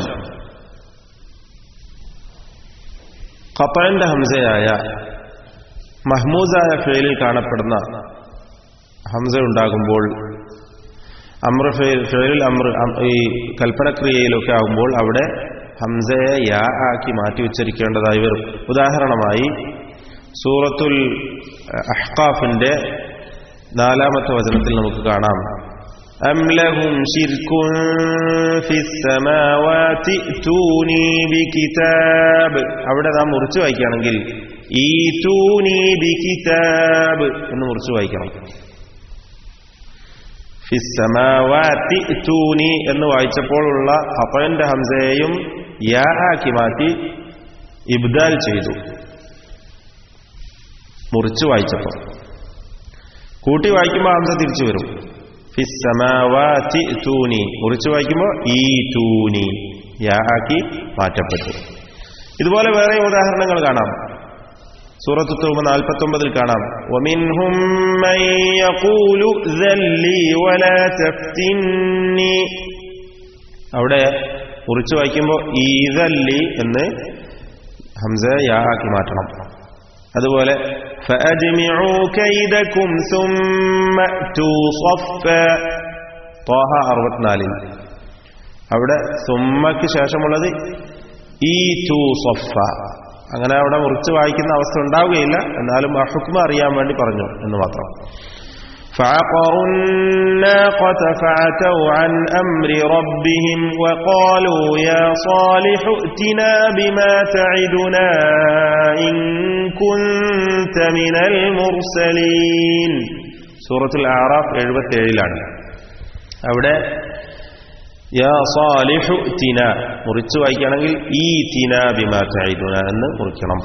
ഖത്തറിന്റെ ഹംസയായ മഹ്മൂദായ ഫെയിലിൽ കാണപ്പെടുന്ന ഹംസ ഉണ്ടാകുമ്പോൾ അമ്ര ഫെയിലിൽ അമ്ര ഈ കൽപ്പനക്രിയയിലൊക്കെ ആകുമ്പോൾ അവിടെ ഹംസയെ യാ ആക്കി മാറ്റി ഉച്ചരിക്കേണ്ടതായി വരും ഉദാഹരണമായി സൂറത്തുൽ അഹ്കാഫിന്റെ നാലാമത്തെ വചനത്തിൽ നമുക്ക് കാണാം أم لهم شرك في السماوات ائتوني بكتاب അവിടെ നാം മുറിച്ചു വായിക്കുകയാണെങ്കിൽ ഈ തൂനി ബി കിതാബ് എന്ന് മുറിച്ചു വായിക്കണം ഫിസ്സമാവാത്തി തൂനി എന്ന് വായിച്ചപ്പോഴുള്ള അപ്പയന്റെ ഹംസയെയും യാ ആക്കി മാറ്റി ഇബ്ദാൽ ചെയ്തു മുറിച്ചു വായിച്ചപ്പോൾ കൂട്ടി വായിക്കുമ്പോൾ ഹംസ തിരിച്ചു വരും ഫിസ്സമാവാത്തി തൂനി മുറിച്ചു വായിക്കുമ്പോൾ ഈ തൂനി യാ ആക്കി മാറ്റപ്പെട്ടു ഇതുപോലെ വേറെ ഉദാഹരണങ്ങൾ കാണാം സൂറത്ത് തൂമ നാൽപ്പത്തി ഒമ്പതിൽ കാണാം وَمِنْهُمْ مَنْ يَقُولُ ذَلِّي وَلَا تَفْتِنِّي അവിടെ മുറിച്ചു വായിക്കുമ്പോൾ ഈതല്ലി എന്ന് ഹംസ യാ ആക്കി മാറ്റണം അതുപോലെ فأجمعوا كيدكم ثم أتوا صفا طه അറുപത്തിനാലിൽ അവിടെ സുമ്മക്ക് ശേഷമുള്ളത് ഈ ടു സൊഫ അങ്ങനെ അവിടെ മുറിച്ച് വായിക്കുന്ന അവസ്ഥ ഉണ്ടാവുകയില്ല എന്നാലും ആ ഹുക്മ അറിയാൻ വേണ്ടി പറഞ്ഞു എന്ന് മാത്രം فعقروا الناقة فعتوا عن أمر ربهم وقالوا يا صالح ائتنا بما تعدنا إن كنت من المرسلين سورة الأعراف 77 ലാണ് അവിടെ യാ സാലിഹു തിന മുറിച്ചു വായിക്കുകയാണെങ്കിൽ ഈ തിന ബിമാ തൈദുന എന്ന് മുറിക്കണം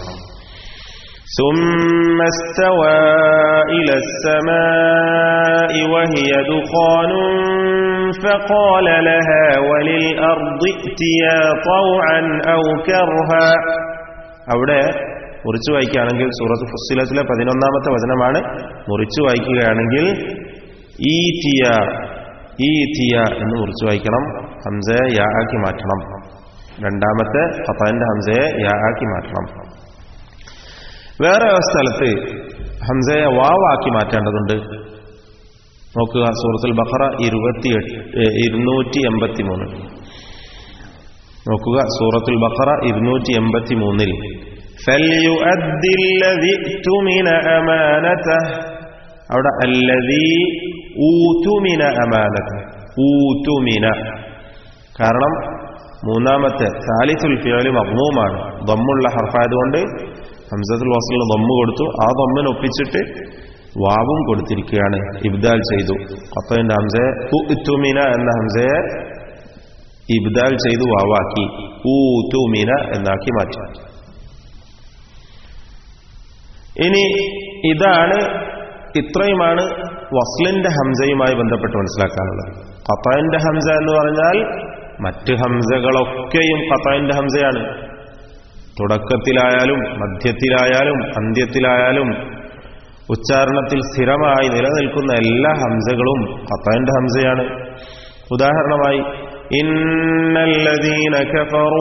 ثم استوى إلى السماء وهي دخان فقال لها وللأرض ائتيا طوعا أو كرها അവിടെ മുറിച്ചു വായിക്കുകയാണെങ്കിൽ സൂറത്ത് ഫുസ്സിലത്തിലെ പതിനൊന്നാമത്തെ വചനമാണ് മുറിച്ചു വായിക്കുകയാണെങ്കിൽ ഈ തിയ ഈ തിയ എന്ന് മുറിച്ചു വായിക്കണം ഹംസയെ യാ ആക്കി മാറ്റണം രണ്ടാമത്തെ ഫത്താന്റെ ഹംസയെ യാ ആക്കി മാറ്റണം വേറെ ഒരു സ്ഥലത്ത് ഹംസയെ വാവാക്കി മാറ്റേണ്ടതുണ്ട് നോക്കുക സൂറത്തുൽ ബഖറ ഇരുപത്തി ഇരുന്നൂറ്റി എൺപത്തി മൂന്ന് നോക്കുക സൂറത്തുൽ ബഖറ ഇരുന്നൂറ്റി എൺപത്തി മൂന്നിൽ فليؤدي الذي اؤتمن أمانته അവിടെ അല്ലതീ ഊറ്റുമിന അമാനത്ത് ഊറ്റുമിന കാരണം മൂന്നാമത്തെ സാലിസുൽ ഫിയോലി മഗ്മൂമാണ് ദമ്മുള്ള ഹർഫായതുകൊണ്ട് ഹംസത്തുൽ വസലിന് ദമ്മ് കൊടുത്തു ആ ദമ്മിന് ഒപ്പിച്ചിട്ട് വാവും കൊടുത്തിരിക്കുകയാണ് ഇബ്ദാൽ ചെയ്തു ഖത്തന്റെ ഹംസയെ ഉത്തുമിന എന്ന ഹംസയെ ഇബ്ദാൽ ചെയ്തു വാവാക്കി ഊത്തുമിന എന്നാക്കി മാറ്റി ഇനി ഇതാണ് ഇത്രയുമാണ് വസ്ലിന്റെ ഹംസയുമായി ബന്ധപ്പെട്ട് മനസ്സിലാക്കാനുള്ളത് ഖത്താന്റെ ഹംസ എന്ന് പറഞ്ഞാൽ മറ്റ് ഹംസകളൊക്കെയും ഖത്താന്റെ ഹംസയാണ് തുടക്കത്തിലായാലും മധ്യത്തിലായാലും അന്ത്യത്തിലായാലും ഉച്ചാരണത്തിൽ സ്ഥിരമായി നിലനിൽക്കുന്ന എല്ലാ ഹംസകളും ഖത്താന്റെ ഹംസയാണ് ഉദാഹരണമായി ഇന്നല്ലദീന കഫറു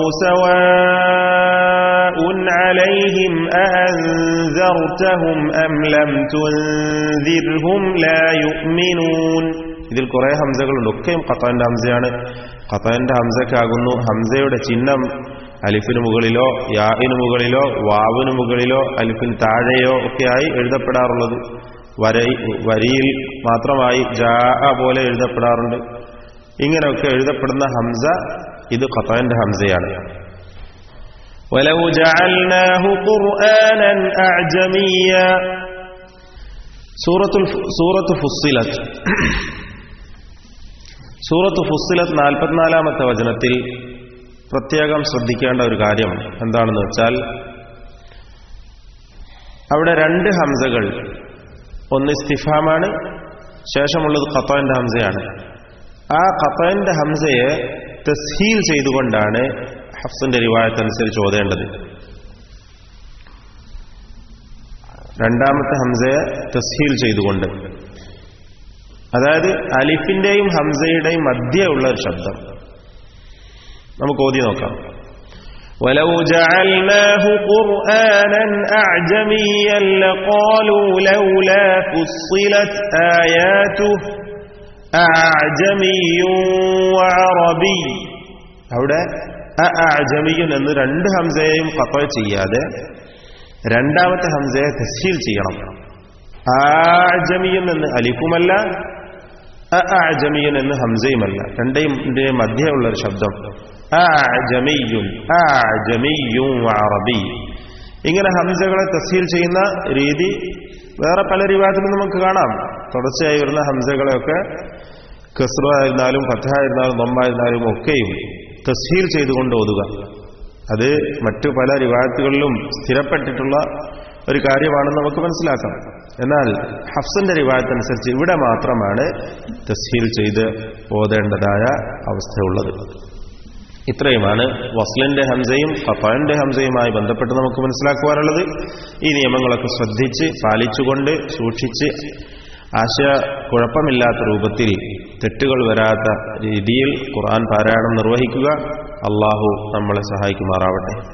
സവാഉൻ അലൈഹിം അഅൻസർതഹും അം ലം തുൻദിർഹും ലാ യുഅ്മിനൂൻ ഇതിൽ കുറെ ഹംസകളുണ്ട് ഒക്കെയും ഖത്താന്റെ ഹംസയാണ് ഖത്താന്റെ ഹംസക്കാകുന്നു ഹംസയുടെ ചിഹ്നം അലിഫിന് മുകളിലോ യാഇന് മുകളിലോ വാവിന് മുകളിലോ അലിഫിന് താഴെയോ ഒക്കെയായി എഴുതപ്പെടാറുള്ളത് വര വരിയിൽ മാത്രമായി ജാ പോലെ എഴുതപ്പെടാറുണ്ട് ഇങ്ങനെയൊക്കെ എഴുതപ്പെടുന്ന ഹംസ ഇത് ഖത്താന്റെ ഹംസയാണ് ولو جعلناه قرآنا أعجميا സൂറത്തുൽ സൂറത്ത് ഫുസ്സിലത്ത് സൂറത്ത് ഫുസ്സിലത്ത് നാൽപ്പത്തിനാലാമത്തെ വചനത്തിൽ പ്രത്യേകം ശ്രദ്ധിക്കേണ്ട ഒരു കാര്യം എന്താണെന്ന് വെച്ചാൽ അവിടെ രണ്ട് ഹംസകൾ ഒന്ന് ഇസ്തിഫാമാണ് ശേഷമുള്ളത് ഖത്താന്റെ ഹംസയാണ് ആ ഖത്താന്റെ ഹംസയെ തസ്ഹീൽ ചെയ്തുകൊണ്ടാണ് ഹഫ്സിന്റെ റിവായത്തനുസരിച്ച് ഓതേണ്ടത് രണ്ടാമത്തെ ഹംസയെ തസ്ഹീൽ ചെയ്തുകൊണ്ട് അതായത് അലിഫിന്റെയും ഹംസയുടെയും മധ്യയുള്ള ഒരു ശബ്ദം നമുക്ക് ഓതി നോക്കാം ولو جعلناه قرآنا أعجميا لقالوا لولا فصلت آياته أعجمي وعربي അവിടെ അഅജമിയൻ എന്ന് രണ്ട് ഹംസയെയും കപ്പ ചെയ്യാതെ രണ്ടാമത്തെ ഹംസയെ തസ്ഹീൽ ചെയ്യണം ആജമിയൻ എന്ന് അലിഫുമല്ല അഅജമിയൻ എന്ന് ഹംസയുമല്ല രണ്ടേയും മധ്യയുള്ള ഒരു ശബ്ദം അഅജമിയുൻ അഅജമിയും അറബി ഇങ്ങനെ ഹംസകളെ തസ്ഹീൽ ചെയ്യുന്ന രീതി വേറെ പല റിവാജത്തിലും നമുക്ക് കാണാം തുടർച്ചയായി വരുന്ന ഹംസകളെയൊക്കെ കസ്റ ആയിരുന്നാലും ഫത്തായിരുന്നാലും നൊമ്പായിരുന്നാലും ഒക്കെയും തസ്ഹീൽ ചെയ്തുകൊണ്ട് ഓതുക അത് മറ്റു പല റിവായത്തുകളിലും സ്ഥിരപ്പെട്ടിട്ടുള്ള ഒരു കാര്യമാണെന്ന് നമുക്ക് മനസ്സിലാക്കാം എന്നാൽ ഹഫ്സിന്റെ റിവായത്തനുസരിച്ച് ഇവിടെ മാത്രമാണ് തസ്ഹീൽ ചെയ്ത് ഓതേണ്ടതായ അവസ്ഥയുള്ളത് ഇത്രയുമാണ് വസ്ലിന്റെ ഹംസയും ഖത്താന്റെ ഹംസയുമായി ബന്ധപ്പെട്ട് നമുക്ക് മനസ്സിലാക്കുവാനുള്ളത് ഈ നിയമങ്ങളൊക്കെ ശ്രദ്ധിച്ച് പാലിച്ചുകൊണ്ട് സൂക്ഷിച്ച് ആശയ കുഴപ്പമില്ലാത്ത രൂപത്തിൽ തെറ്റുകൾ വരാത്ത രീതിയിൽ ഖുർആൻ പാരായണം നിർവഹിക്കുക അള്ളാഹു നമ്മളെ സഹായിക്കുമാറാവട്ടെ